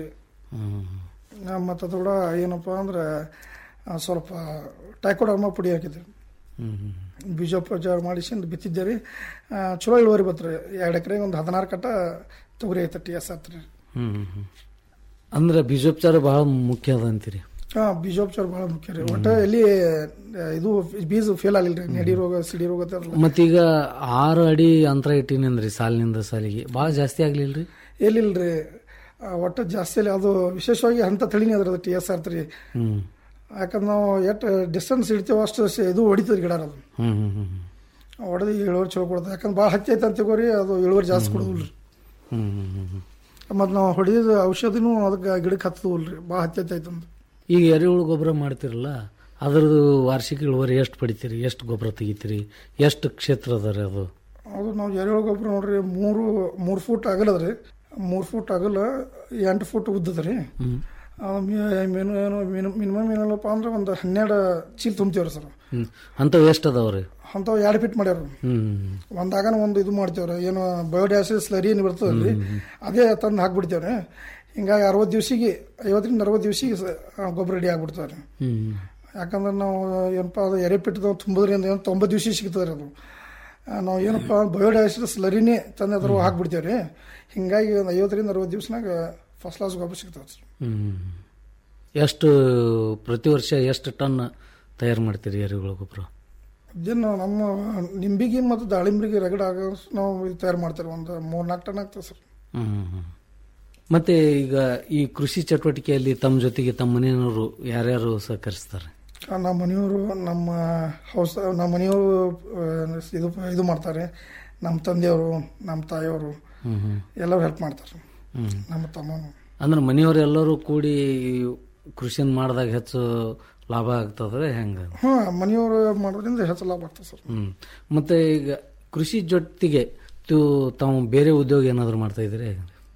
Speaker 19: ಮತ್ತು ಅದ್ರ ಕೂಡ ಏನಪ್ಪ ಅಂದ್ರೆ ಆ, ಸ್ವಲ್ಪ ಟೈಕೋಡರ್ಮ ಪುಡಿ ಹಾಕಿದ್ರಿ ಬೀಜೋಪಚಾರ ಮಾಡಿಸಿಂದ ಬಿತ್ತಿದ್ದೇವೆ ಆ, ಚಲೋ ಇಳುವರಿ ಬತ್ರಿ ಎರಡು ಎಕರೆಗೆ ಒಂದು ಹದಿನಾರು ಕಟ್ಟ ತೊಗರಿ ಐತೆ ಟಿ ಎಸ್ ಆತ್ರಿ
Speaker 3: ಹ್ಮ್ ಹ್ಮ್. ಅಂದ್ರೆ ಬೀಜೋಪಚಾರ ಬಹಳ ಮುಖ್ಯ ಅದ ಅಂತೀರಿ
Speaker 19: ಹಾ ಬೀಜೋಪಚಾರ ಬಹಳ ಮುಖ್ಯ ರೀ ಒಟ್ಟ ಎಲ್ಲಿ ಆ, ಇದು ಬೀಜ ಫೇಲ್ ಆಗಿಲ್ಲ ರೀ ನೆಡಿ ರೋಗ ಸಿಡಿ ರೋಗ ಅಂತ ಇರಲ್ಲ.
Speaker 3: ಮತ್ತೀಗ ಆರು ಅಡಿ ಅಂತರ ಇಟ್ಟಿನಂದ್ರಿ ಸಾಲಿನಿಂದ ಸಾಲಿಗೆ ಭಾಳ ಜಾಸ್ತಿ ಆಗ್ಲಿಲ್ರಿ
Speaker 19: ಎಲ್ಲಿಲ್ರಿ ಆ, ಒಟ್ಟ ಜಾಸ್ತಿ ಅಲ್ಲಿ ಅದು ವಿಶೇಷವಾಗಿ ಅಂತ ತಳಿನೇ ಅದ್ರದ್ದು ಟಿ ಎಸ್ ಆರ್ ತ್ರೀ
Speaker 3: ಹ್ಮ್
Speaker 19: ಯಾಕಂದ್ರೆ ನಾವು ಎಷ್ಟು ಡಿಸ್ಟೆನ್ಸ್ ಇಡ್ತೀವೋ ಅಷ್ಟು ಸ- ಇದು ಹೊಡಿತದೆ ಗಿಡ ಅದು
Speaker 3: ಹ್ಮ್ ಹ್ಮ್ ಹ್ಮ್
Speaker 19: ಹೊಡೆದು ಇಳುವರಿ ಚಲೋ ಕೊಡ್ತದೆ ಯಾಕಂದ್ರೆ ಭಾಳ ಹತ್ತಿ ಐತೆ ಅಂತ ತಗೋರಿ ಅದು ಇಳುವರಿ ಜಾಸ್ತಿ ಕೊಡೋದಿಲ್ಲ
Speaker 3: ಹ್ಮ್ ಹ್ಮ್ ಹ್ಮ್ ಹ್ಮ್.
Speaker 19: ಮತ್ತು ನಾವು ಹೊಡೆದ ಔಷಧಿನೂ ಅದಕ್ಕೆ ಗಿಡಕ್ಕೆ ಹತ್ತದಿಲ್ಲ ಭಾಳ ಹತ್ತಿ ಐತೆ ಅಂತ
Speaker 3: ಈಗ ಎರೆಹುಳು ಗೊಬ್ಬರ ಮಾಡ್ತಿರಲ್ಲ ಅದ್ರದ್ದು ವಾರ್ಷಿಕ ಇಳುವರಿ ಎಷ್ಟು ಪಡಿತೀರಿ ಎಷ್ಟು ಗೊಬ್ಬರ ತೆಗಿತೀರಿ ಎಷ್ಟು ಕ್ಷೇತ್ರ ಅದ ರೀ ಅದು
Speaker 19: ಅದು ನಾವು ಎರೆಹುಳು ಗೊಬ್ಬರ ನೋಡ್ರಿ ಮೂರು ಮೂರು ಫೂಟ್ ಅಗಲದ್ರಿ ಮೂರು ಫೂಟ್ ಅಗಲ ಎಂಟು ಫೂಟ್ ಉದ್ದದ ರೀ
Speaker 3: ಹ್ಮ್.
Speaker 19: ಮಿನಿಮಮ್ ಏನು ಮಿನಿಮಮ್ ಏನಲ್ಲಪ್ಪ ಅಂದ್ರೆ ಒಂದು ಹನ್ನೆರಡು ಚೀಲ ತುಂಬ್ತೀವ್ರಿ ಸರ್
Speaker 3: ಹ್ಮ್ ಅಂಥವು ಎಷ್ಟು ಅದಾವ್ರಿ
Speaker 19: ಅಂಥವು ಎರಡು ಫೀಟ್ ಮಾಡ್ಯಾರ
Speaker 3: ಹ್ಮ್
Speaker 19: ಒಂದಾಗನ ಒಂದು ಇದು ಮಾಡ್ತೇವ್ರಿ ಏನು ಬಯೋಡ್ಯಾಸಿಸ್ ಸ್ಲರಿ ಏನು ಬರ್ತದಲ್ರಿ ಅದೇ ತಂದು ಹಾಕ್ಬಿಡ್ತೇವ್ರಿ ಹಿಂಗಾಗಿ ಅರವತ್ತು ದಿವ್ಸಿಗೆ ಐವತ್ತರಿಂದ ಅರವತ್ತು ದಿವ್ಸಿಗೆ ಸ- ಆ, ಗೊಬ್ಬರ ರೆಡಿ ಆಗ್ಬಿಡ್ತಾವ್ರಿ
Speaker 3: ಹ್ಮ್
Speaker 19: ಯಾಕಂದ್ರೆ ನಾವು ಏನಪ್ಪ ಅದು ಎರೆಪಿಟ್ಟದ ತುಂಬೋದ್ರಿಂದ ಏನು ತೊಂಬತ್ತು ದಿವ್ಸ ಸಿಗ್ತದೆ ಅದು ಆ, ನಾವು ಏನಪ್ಪ ಬಯೋಡೈವರ್ಸಿಟಿ ಸ್ಲರಿನೇ ತಂದು ಅದ್ರ ಹಾಕ್ಬಿಡ್ತೇವೆ ರೀ ಹಿಂಗಾಗಿ ಒಂದು ಐವತ್ತರಿಂದ ಅರವತ್ತು ದಿವ್ಸನಾಗ ಫಸ್ಟ್ ಕ್ಲಾಸ್ ಗೊಬ್ಬರ ಸಿಗ್ತದೆ ಸರ್
Speaker 3: ಹ್ಮ್ ಎಷ್ಟು ಪ್ರತಿ ವರ್ಷ ಎಷ್ಟು ಟನ್ ತಯಾರು ಮಾಡ್ತೀರಿ ಎರೆಹುಳು ಗೊಬ್ಬರ
Speaker 19: ಇದೇನು ನಮ್ಮ ನಿಂಬಿಗೆ ಮತ್ತು ದಾಳಿಂಬ್ರಿಗೆ ರಗಡ ಆಗೋ ನಾವು ಇದು ತಯಾರು ಮಾಡ್ತೇವೆ ಒಂದು ಮೂರು ನಾಲ್ಕು ಟನ್ ಆಗ್ತದೆ ಸರ್
Speaker 3: ಹ್ಮ್ ಹ್ಮ್ ಹ್ಮ್. ಮತ್ತೆ ಈಗ ಈ ಕೃಷಿ ಚಟುವಟಿಕೆಯಲ್ಲಿ ತಮ್ಮ ಜೊತೆಗೆ ತಮ್ಮ ಮನೆಯವರು ಯಾರ್ಯಾರು ಸಹಕರಿಸ್ತಾರೆ
Speaker 19: ಆ, ನಮ್ಮ ಮನೆಯವರು ನಮ್ಮ ಹೌಸ್ ನಮ್ಮ ಮನೆಯವರು ಆ, ಇದು ಇದು ಮಾಡ್ತಾರೆ ನಮ್ಮ ತಂದೆಯವರು ನಮ್ಮ ತಾಯಿಯವರು
Speaker 3: ಹ್ಮ್ ಹ್ಮ್.
Speaker 19: ಎಲ್ಲರೂ ಹೆಲ್ಪ್ ಮಾಡ್ತಾರೆ
Speaker 3: ಹ್ಮ್.
Speaker 19: ನಮ್ಮ ತಮ್ಮನು
Speaker 3: ಅಂದ್ರೆ ಮನೆಯವರೆಲ್ಲರೂ ಕೂಡಿ ಕೃಷಿಯನ್ನು ಮಾಡಿದಾಗ ಹೆಚ್ಚು ಲಾಭ ಆಗ್ತದ್ರೆ ಹೆಂಗ
Speaker 19: ಹಾಂ ಮನೆಯವರು ಮಾಡೋದ್ರಿಂದ ಹೆಚ್ಚು ಲಾಭ ಆಗ್ತದೆ ಸರ್
Speaker 3: ಹ್ಮ್ ಮತ್ತೆ ಈಗ ಕೃಷಿ ಜೊತೆಗೆ ತು- ತಾವು ಬೇರೆ ಉದ್ಯೋಗ ಏನಾದ್ರು ಮಾಡ್ತಾ ಇದ್ದೀರಿ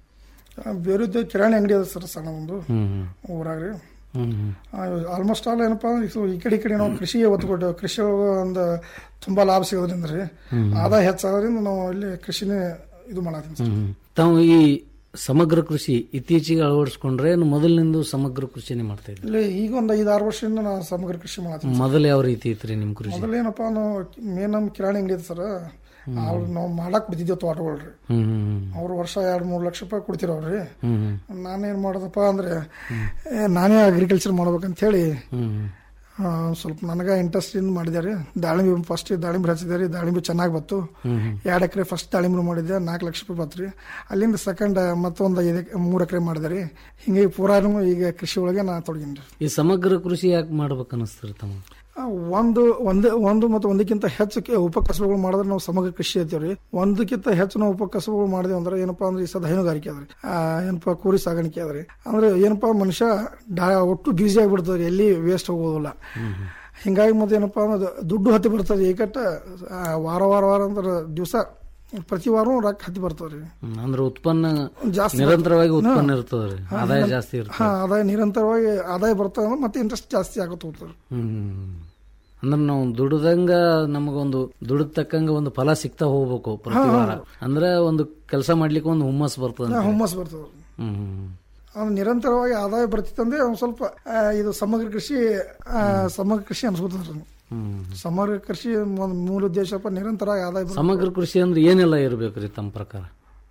Speaker 19: ಆ, ಬೇರೆ ಕಿರಾಣಿ ಅಂಗಡಿ ಅದ ಸರ್ ಸಣ್ಣ ಒಂದು
Speaker 3: ಹ್ಮ್ ಹ್ಮ್.
Speaker 19: ಊರಾಗ ರೀ
Speaker 3: ಹ್ಮ್ ಹ್ಮ್.
Speaker 19: ಆಲ್ಮೋಸ್ಟ್ ಆಲ್ ಏನಪ್ಪ ಅಂದ್ರೆ ಸೊ ಈ ಕಡೆ ಈ ಕಡೆ ನಾವು ಕೃಷಿಗೆ ಒತ್ತು ಕೊಟ್ಟು ಕೃಷಿ ಒಳಗೆ ಒಂದು ತುಂಬಾ ಲಾಭ ಸಿಗೋದ್ರಿಂದ ರೀ
Speaker 3: ಹ್ಮ್.
Speaker 19: ಆದಾಯ ಹೆಚ್ಚಾಗೋದ್ರಿಂದ ನಾವು ಇಲ್ಲಿ ಕೃಷಿನೇ ಇದು ಮಾಡತ್ತೀನಿ ಸರ್
Speaker 3: ಹ್ಮ್. ತಾವು ಈ ಸಮಗ್ರ ಕೃಷಿ ಇತ್ತೀಚೆಗೆ ಅಳವಡಿಸ್ಕೊಂಡ್ರೆ ಏನು ಮೊದಲಿನಿಂದ ಸಮಗ್ರ ಕೃಷಿನೇ ಮಾಡ್ತಾ ಇದ್ರಿ
Speaker 19: ಇಲ್ಲಿ ಈಗ ಒಂದು ಐದು ಆರು ವರ್ಷದಿಂದ ನಾನು ಸಮಗ್ರ ಕೃಷಿ ಮಾಡತ್ತೀನಿ ಸರ್.
Speaker 3: ಮೊದಲು ಯಾವ ರೀತಿ ಇತ್ರಿ ನಿಮ್ ಕೃಷಿ
Speaker 19: ಮೊದಲೇನಪ್ಪ ನಾವು ಮೇನ್ ನಮ್ಮ ಕಿರಾಣಿ ಅಂಗಡಿ ಐತೆ ಸರ್ ಅವ್ರು ನಾವು ಮಾಡಕ್ ಬಿದ್ದಿದ್ದೇವೆ ತೋಟಗಳ್ರಿ
Speaker 3: ಹ್ಮ್ ಹ್ಮ್ ಹ್ಮ್.
Speaker 19: ಅವ್ರು ವರ್ಷ ಎರಡು ಮೂರು ಲಕ್ಷ ರೂಪಾಯಿ ಕೊಡ್ತಿರವ್ರಿ
Speaker 3: ಹ್ಮ್ ಹ್ಮ್.
Speaker 19: ನಾನೇನ್ ಮಾಡೋದಪ್ಪ ಅಂದ್ರೆ ಏ, ನಾನೇ ಅಗ್ರಿಕಲ್ಚರ್ ಮಾಡ್ಬೇಕಂತ ಹೇಳಿ
Speaker 3: ಹ್ಮ್ ಹ್ಮ್.
Speaker 19: ಆ, ಸ್ವಲ್ಪ ನನಗೆ ಇಂಟ್ರೆಸ್ಟ್ ಇಂದ ಮಾಡಿದೆ ರೀ ದಾಳಿಂಬೆ ಫಸ್ಟ್ ದಾಳಿಂಬೆ ಹಚ್ಚಿದೆ ರೀ ದಾಳಿಂಬೆ ಚೆನ್ನಾಗಿ ಬತ್ತು
Speaker 3: ಹ್ಮ್ ಹ್ಮ್.
Speaker 19: ಎರಡು ಎಕರೆ ಫಸ್ಟ್ ದಾಳಿಂಬೆ ಮಾಡಿದ್ದೆ ನಾಲ್ಕು ಲಕ್ಷ ರೂಪಾಯಿ ಬತ್ತು ರೀ ಅಲ್ಲಿಂದ ಸೆಕೆಂಡ್ ಮತ್ತೊಂದು ಐದು ಮೂರು ಎಕರೆ ಮಾಡಿದೆ ರೀ ಹಿಂಗೆ ಪೂರಾನು ಈಗ ಕೃಷಿ ಒಳಗೆ ನಾ ತೊಡಗಿನಿ ರೀ
Speaker 3: ಈ ಸಮಗ್ರ ಕೃಷಿ ಯಾಕೆ ಮಾಡ್ಬೇಕು ಅನಿಸ್ತೀರಿ ತಮ್ಮ
Speaker 19: ಆ, ಒಂದು ಒಂದೇ ಒಂದು ಮತ್ತು ಒಂದಕ್ಕಿಂತ ಹೆಚ್ಚು ಕೆ- ಉಪಕಸಬುಗಳು ಮಾಡಿದ್ರೆ ನಾವು ಸಮಗ್ರ ಕೃಷಿ ಅಂತೀವಿ ರೀ ಒಂದಕ್ಕಿಂತ ಹೆಚ್ಚು ನಾವು ಉಪಕಸಬುಗಳು ಮಾಡಿದ್ವಿ ಅಂದ್ರೆ ಏನಪ್ಪಾ ಅಂದ್ರೆ ಈ ಸದ ಹೈನುಗಾರಿಕೆ ಅದ್ರಿ ಆ, ಏನಪ್ಪಾ ಕುರಿ ಸಾಗಾಣಿಕೆ ಅದ್ರಿ ಅಂದ್ರೆ ಏನಪ್ಪಾ ಮನುಷ್ಯ ಡಾ ಒಟ್ಟು ಬ್ಯೂಸಿ ಆಗಿಬಿಡ್ತದ್ರಿ ಎಲ್ಲಿ ವೇಸ್ಟ್ ಹೋಗೋದಿಲ್ಲ ಹಿಂಗಾಗಿ ಮತ್ತೆ ಏನಪ್ಪಾ ಅಂದ್ರೆ ದುಡ್ಡು ಹತ್ತಿ ಬರ್ತದೆ ಏಕಟ್ಟ ಆ, ವಾರ ವಾರ ವಾರ ಅಂದ್ರೆ ದಿವಸ ಪ್ರತಿ ವಾರ ರೊಕ್ಕ ಹತ್ತಿ ಬರ್ತದ್ರಿ
Speaker 3: ಹ್ಮ್. ಅಂದ್ರೆ ಉತ್ಪನ್ನ
Speaker 19: ಜಾಸ್ತಿ
Speaker 3: ನಿರಂತರವಾಗಿ
Speaker 19: ಬರ್ತದೆ.
Speaker 3: ಉತ್ಪನ್ನ
Speaker 19: ಹಾ.
Speaker 3: ಇರ್ತದ್ರಿ
Speaker 19: ಹಾ,
Speaker 3: ಆದಾಯ
Speaker 19: ನಿರಂ-
Speaker 3: ಜಾಸ್ತಿ ಇರ್ತದೆ
Speaker 19: ಹಾ ಆದಾಯ ನಿರಂತರವಾಗಿ ಆದಾಯ ಬರ್ತದೆ ಅಂದ್ರೆ ಮತ್ತೆ ಇಂಟ್ರೆಸ್ಟ್ ಜಾಸ್ತಿ ಆಗುತ್ತೆ ಹೋಗ್ತದೆ
Speaker 3: ಹ್ಮ್ ಅಂದ್ರೆ ನಾವು ದುಡ್ದಂಗ ನಮಗೊಂದು ದುಡ್ದ ತಕ್ಕಂಗ ಒಂದು ಫಲ ಸಿಗ್ತಾ ಹೋಗ್ಬೇಕು ಪ್ರತಿ
Speaker 19: ಹಾ,
Speaker 3: ವಾರ ಅಂದ್ರೆ ಒಂದು ಕೆಲಸ ಮಾಡ್ಲಿಕ್ಕೆ ಒಂದು ಹುಮ್ಮಸ್ ಬರ್ತದೆ
Speaker 19: ಹಾ, ಹುಮ್ಮಸ್ ಬರ್ತದೆ
Speaker 3: ಹ್ಮ್ ಹ್ಮ್
Speaker 19: ಅವ್ನು ನಿರಂತರವಾಗಿ ಆದಾಯ ಬರ್ತಿತ್ತಂದ್ರೆ ಒಂದು ಸ್ವಲ್ಪ ಆ, ಇದು ಸಮಗ್ರ ಕೃಷಿ ಆ, ಸಮಗ್ರ ಕೃಷಿ ಅನ್ಸ್ಕೊತದ್ರಿ
Speaker 3: ಹ್ಮ್
Speaker 19: ಸಮಗ್ರ ಕೃಷಿ ಒಂದು ಮೂಲ ಉದ್ದೇಶಪ್ಪ ನಿರಂತರವಾಗಿ ಆದಾಯ ಬರ್ತದೆ.
Speaker 3: ಸಮಗ್ರ ಕೃಷಿ ಅಂದ್ರೆ ಏನೆಲ್ಲ ಇರ್ಬೇಕ್ರಿ ತಮ್ಮ ಪ್ರಕಾರ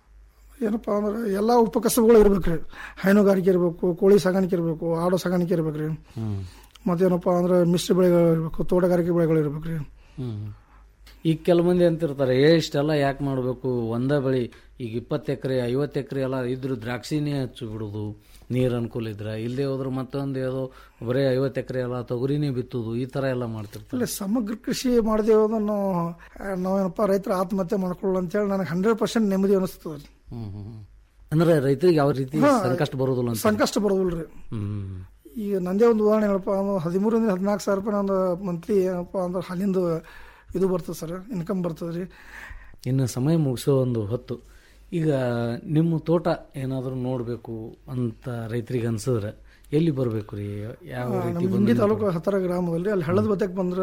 Speaker 19: ಏನಪ್ಪಾ ಅಂದ್ರೆ ಎಲ್ಲಾ ಉಪಕಸಬುಗಳು ಇರ್ಬೇಕ್ರಿ ಹೈನುಗಾರಿಕೆ ಇರಬೇಕು ಕೋಳಿ ಸಾಗಾಣಿಕೆ ಇರಬೇಕು ಆಡು ಸಾಗಾಣಿಕೆ ಇರ್ಬೇಕ್ರಿ
Speaker 3: ಹ್ಮ್
Speaker 19: ಮತ್ತೇನಪ್ಪಾ ಅಂದ್ರೆ ಮಿಶ್ರ ಬೆಳೆಗಳು ಇರಬೇಕು ತೋಟಗಾರಿಕೆ ಬೆಳೆಗಳು ಇರ್ಬೇಕ್ರಿ
Speaker 3: ಹ್ಮ್ ಈಗ ಕೆಲ ಮಂದಿ ಅಂತಿರ್ತಾರೆ ಏ ಇಷ್ಟೆಲ್ಲ ಯಾಕೆ ಮಾಡಬೇಕು ಒಂದೇ ಬೆಳಿ ಈಗ ಇಪ್ಪತ್ತು ಎಕರೆ ಐವತ್ತು ಎಕರೆ ಎಲ್ಲ ಇದ್ರು ದ್ರಾಕ್ಷಿನೇ ಹಚ್ಚಿ ಬಿಡುದು ನೀರು ಅನುಕೂಲ ಇದ್ರೆ ಇಲ್ಲದೆ ಹೋದ್ರೆ ಮತ್ತೊಂದು ಯಾವುದೋ ಬರೀ ಐವತ್ತು ಎಕರೆ ಎಲ್ಲ ತೊಗರಿನೇ ಬಿತ್ತುದು ಈ ತರ ಎಲ್ಲ ಮಾಡ್ತಿರ್ತಾರೆ
Speaker 19: ಇಲ್ಲಿ ಸಮಗ್ರ ಕೃಷಿ ಮಾಡಿದೆವು ಅದನ್ನು ನಾವೇನಪ್ಪ ರೈತರ ಆತ್ಮಹತ್ಯೆ ಮಾಡ್ಕೊಳ್ಳೋ ಅಂತೇಳಿ ನನಗೆ ಹಂಡ್ರೆಡ್ ಪರ್ಸೆಂಟ್ ನೆಮ್ಮದಿ ಅನಿಸ್ತದೆ
Speaker 3: ಹ್ಮ್ ಹ್ಮ್ ಹ್ಮ್. ಅಂದ್ರೆ ರೈತರಿಗೆ ಯಾವ ರೀತಿ
Speaker 19: ಹಾ,
Speaker 3: ಸಂಕಷ್ಟ ಬರೋದಿಲ್ಲ ಅಂತ
Speaker 19: ಸಂಕಷ್ಟ ಬರೋದಿಲ್ರಿ
Speaker 3: ಹ್ಮ್
Speaker 19: ಈಗ ನಂದೇ ಒಂದು ಉದಾಹರಣೆ ಹೇಳಪ್ಪ ಅಂದ್ರೆ ಹದಿಮೂರರಿಂದ ಹದಿನಾಲ್ಕು ಸಾವಿರ ರೂಪಾಯಿ ನಂದು ಮಂತ್ಲಿ ಏನಪ್ಪ ಅಂದ್ರೆ ಹಾಲಿಂದು ಇದು ಬರ್ತದೆ ಸರ್ ಇನ್ಕಮ್ ಬರ್ತದೆ ರೀ
Speaker 3: ಇನ್ನು ಸಮಯ ಮುಗಿಸೋ ಒಂದು ಹೊತ್ತು ಈಗ ನಿಮ್ಮ ತೋಟ ಏನಾದರೂ ನೋಡಬೇಕು ಅಂತ ರೈತರಿಗೆ ಅನ್ಸಿದ್ರೆ ಎಲ್ಲಿ ಬರಬೇಕು ರೀ ಯಾವ
Speaker 19: ಆ,
Speaker 3: ರೀತಿ
Speaker 19: ನಮ್ಮ
Speaker 3: ಬಂದು
Speaker 19: ಇಂಡಿ ತಾಲೂಕು ಹತ್ತರ ಗ್ರಾಮದಲ್ಲಿ ಅಲ್ಲಿ ಹಳ್ಳದ ಬತ್ತಕ್ಕೆ ಬಂದ್ರೆ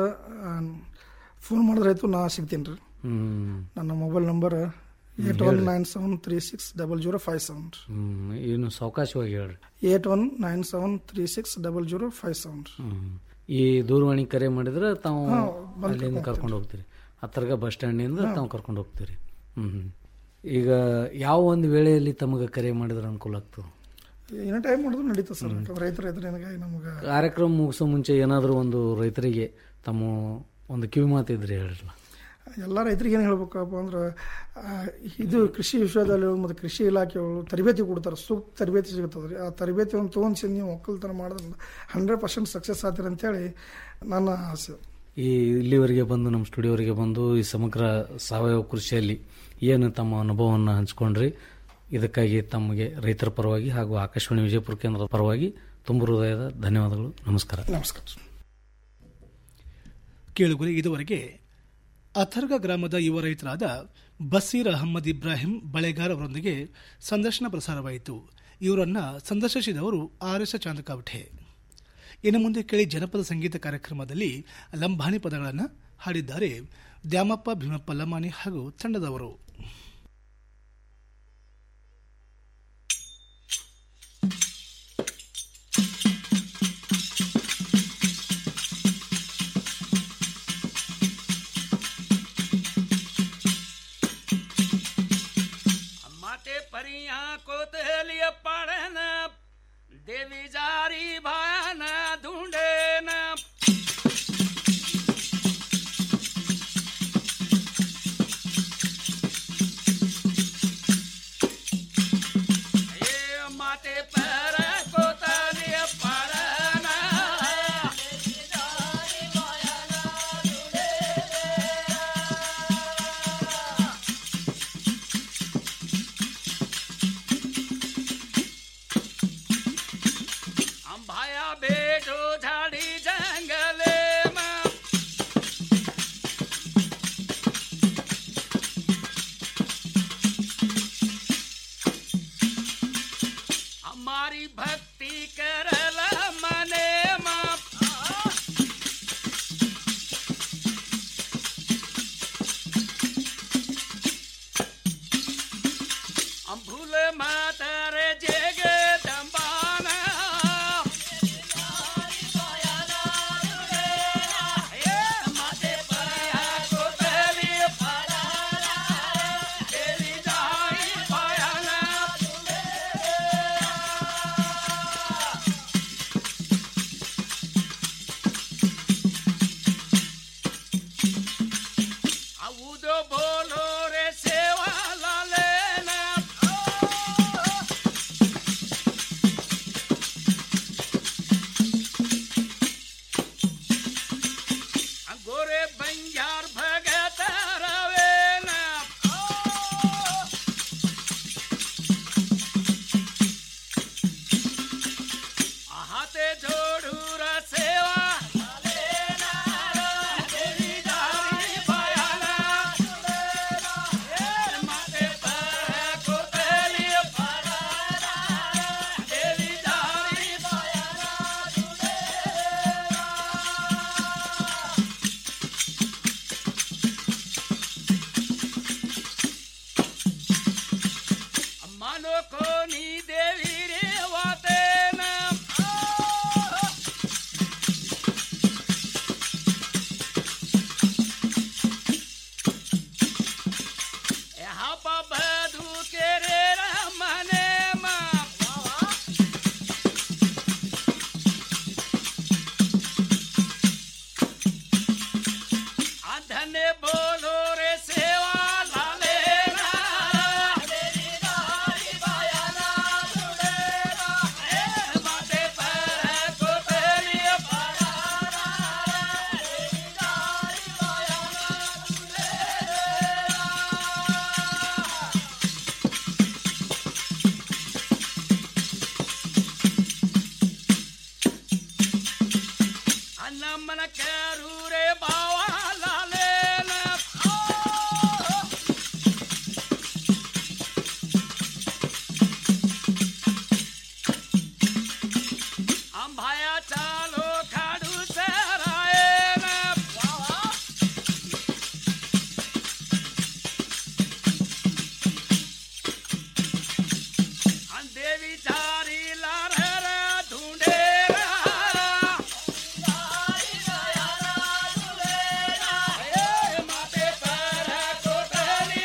Speaker 19: ಫೋನ್ ಮಾಡಿದ್ರೆ ಆಯ್ತು ನಾ ಸಿಗ್ತೀನಿ ರೀ
Speaker 3: ಹ್ಮ್
Speaker 19: ನನ್ನ mobile number eight one nine seven three six double zero five seven
Speaker 3: ಹ್ಮ್ ಏನು ಸಾವಕಾಶವಾಗಿ ಹೇಳ್ರಿ
Speaker 19: eight one nine seven three six double zero five seven
Speaker 3: ಹ್ಮ್ ಈ ದೂರವಾಣಿ ಕರೆ ಮಾಡಿದ್ರೆ ತಾವು
Speaker 19: ಹಾ, ಬಂದು
Speaker 3: ಅಲ್ಲಿಂದ
Speaker 19: ಕರ್ಕೊಂಡು
Speaker 3: ಕರ್ಕೊಂಡು ಹೋಗ್ತೀರಿ ಹತ್ತರ್ಗ ಬಸ್ ಸ್ಟ್ಯಾಂಡಿಂದ
Speaker 19: ಹಾ.
Speaker 3: ತಾವು ಕರ್ಕೊಂಡು ಹೋಗ್ತೀರಿ ಹ್ಮ್ ಹ್ಮ್ ಈಗ ಯಾವ ಒಂದು ವೇಳೆಯಲ್ಲಿ ತಮಗೆ ಕರೆ ಮಾಡಿದ್ರೆ ಅನುಕೂಲ ಆಗ್ತದೆ
Speaker 19: ಏನೋ ಟೈಮ್ ಮಾಡಿದ್ರು ನಡೀತದೆ ಸರ್ ರೈತರ ಇದ್ರೆ ನನಗೆ ನಮ್ಗೆ
Speaker 3: ಕಾರ್ಯಕ್ರಮ ಮುಗಿಸೋ ಮುಂಚೆ ಏನಾದರೂ ಒಂದು ರೈತರಿಗೆ ತಮ್ಮ ಒಂದು ಕಿವಿ ಮಾತಿದ್ರೆ ಹೇಳ್ರಲ್ಲ
Speaker 19: ಎಲ್ಲ ರೈತರಿಗೆ ಏನು ಹೇಳ್ಬೇಕಪ್ಪ ಅಂದ್ರೆ ಆ, ಇದು ಕೃಷಿ ವಿಶ್ವವಿದ್ಯಾಲಯಗಳು ಮತ್ತು ಕೃಷಿ ಇಲಾಖೆಗಳು ತರಬೇತಿ ಕೊಡ್ತಾರೆ ಸೂಕ್ತ ತರಬೇತಿ ಸಿಗುತ್ತದೆ ರೀ ಆ ತರಬೇತಿಯನ್ನು ತೊಗೊಂಡು ನೀವು ಒಕ್ಕಲ್ತನ ಮಾಡೋದ್ರಿಂದ ಹಂಡ್ರೆಡ್ ಪರ್ಸೆಂಟ್ ಸಕ್ಸಸ್ ಆಗ್ತೀರಿ ಅಂತೇಳಿ ನನ್ನ ಆಸೆ
Speaker 3: ಈ ಇಲ್ಲಿವರೆಗೆ ಬಂದು ನಮ್ಮ ಸ್ಟುಡಿಯೋವರೆಗೆ ಬಂದು ಈ ಸಮಗ್ರ ಸಾವಯವ ಕೃಷಿಯಲ್ಲಿ ಏನು ತಮ್ಮ ಅನುಭವವನ್ನು ಹಂಚ್ಕೊಂಡ್ರಿ ಇದಕ್ಕಾಗಿ ತಮಗೆ ರೈತರ ಪರವಾಗಿ ಹಾಗೂ ಆಕಾಶವಾಣಿ ವಿಜಯಪುರ ಕೇಂದ್ರದ ಪರವಾಗಿ ತುಂಬ ಹೃದಯದ ಧನ್ಯವಾದಗಳು ನಮಸ್ಕಾರ
Speaker 19: ನಮಸ್ಕಾರ
Speaker 2: ಕೇಳುಗರೆ ಇದುವರೆಗೆ ಅಥರ್ಗ ಗ್ರಾಮದ ಯುವ ರೈತರಾದ ಬಸೀರ್ ಅಹಮ್ಮದ್ ಇಬ್ರಾಹಿಂ ಬಳೆಗಾರ್ ಅವರೊಂದಿಗೆ ಸಂದರ್ಶನ ಪ್ರಸಾರವಾಯಿತು ಇವರನ್ನ ಸಂದರ್ಶಿಸಿದವರು ಆರ್ ಎಸ್ ಚಾಂದಕಾವಠೆ ಇನ್ನು ಮುಂದೆ ಕೇಳಿ ಜನಪದ ಸಂಗೀತ ಕಾರ್ಯಕ್ರಮದಲ್ಲಿ ಲಂಬಾಣಿ ಪದಗಳನ್ನು ಹಾಡಿದ್ದಾರೆ ದ್ಯಾಮಪ್ಪ ಭೀಮಪ್ಪ ಲಮಾನಿ ಹಾಗೂ ತಂಡದವರು
Speaker 4: माते परिया को तलिया पड़न देवी जारी भान ढूंढे न ये अंबाया बेटो झाड़ी जंगले में हमारी भक्ति करल मने माँ हम भूल मातर जगे दम्बाना माते परिया को तेरी तेरी जाई पायाना Audo bolore sewa la lena. गोरे बंजार भगत रवेना हाथे जोड़ू र सेवा तेरी जारी बयाना माते पर को तेरी तेरी जारी मानो को नी देवी रे वाते ना यहाँ पर बधू के रे रमने माँ धने बोलो रे सेवा लाले बाटे पर को तेरी ನಮ್ಮನ ಕರೂರೆ ಬಾವ ಲಾಲೇನ ಅಂಬಾಯ ಚಾಲೋ ಕಾಡು ಸರಾಯನ ದೇವಿ ಚಾರಿ ಲಾರ ढूंढेरा माते पर कोटली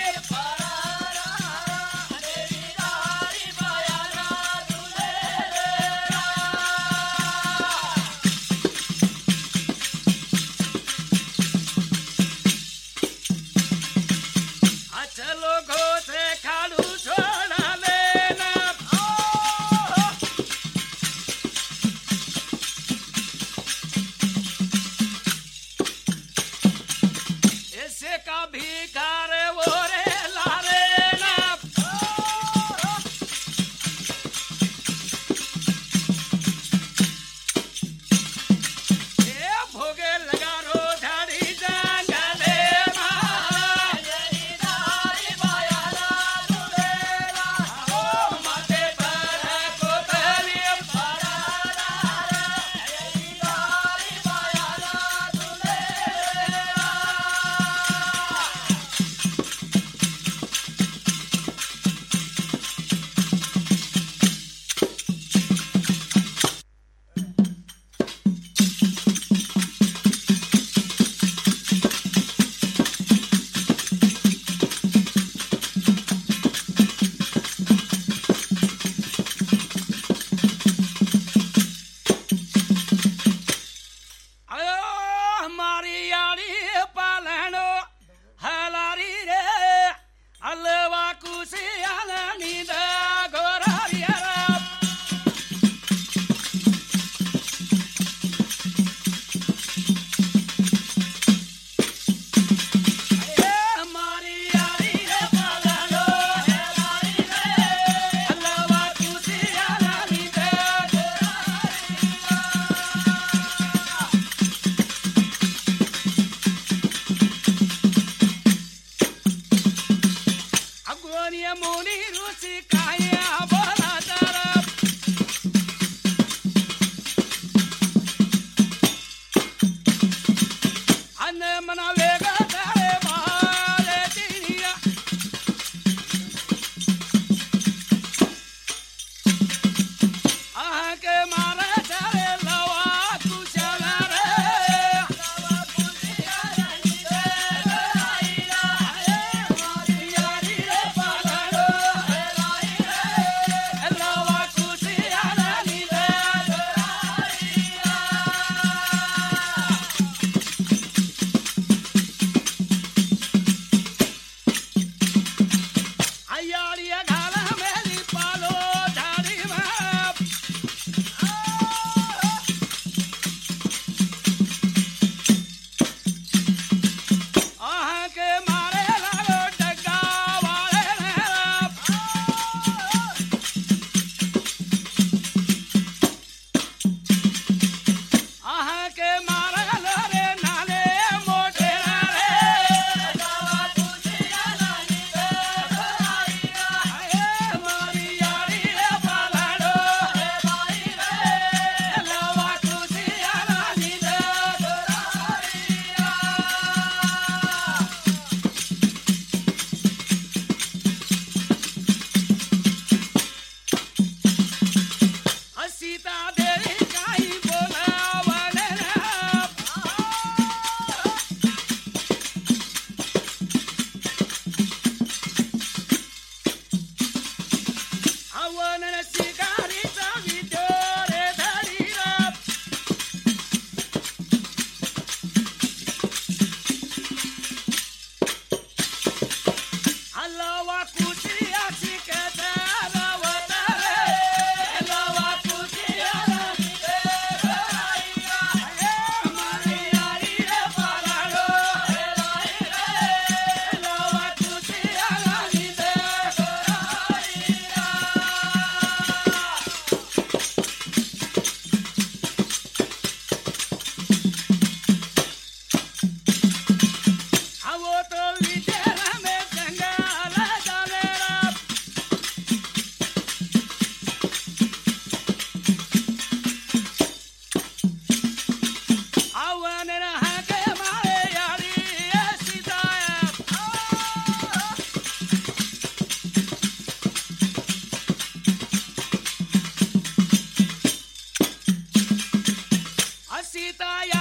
Speaker 4: ಉಳಿತಾಯ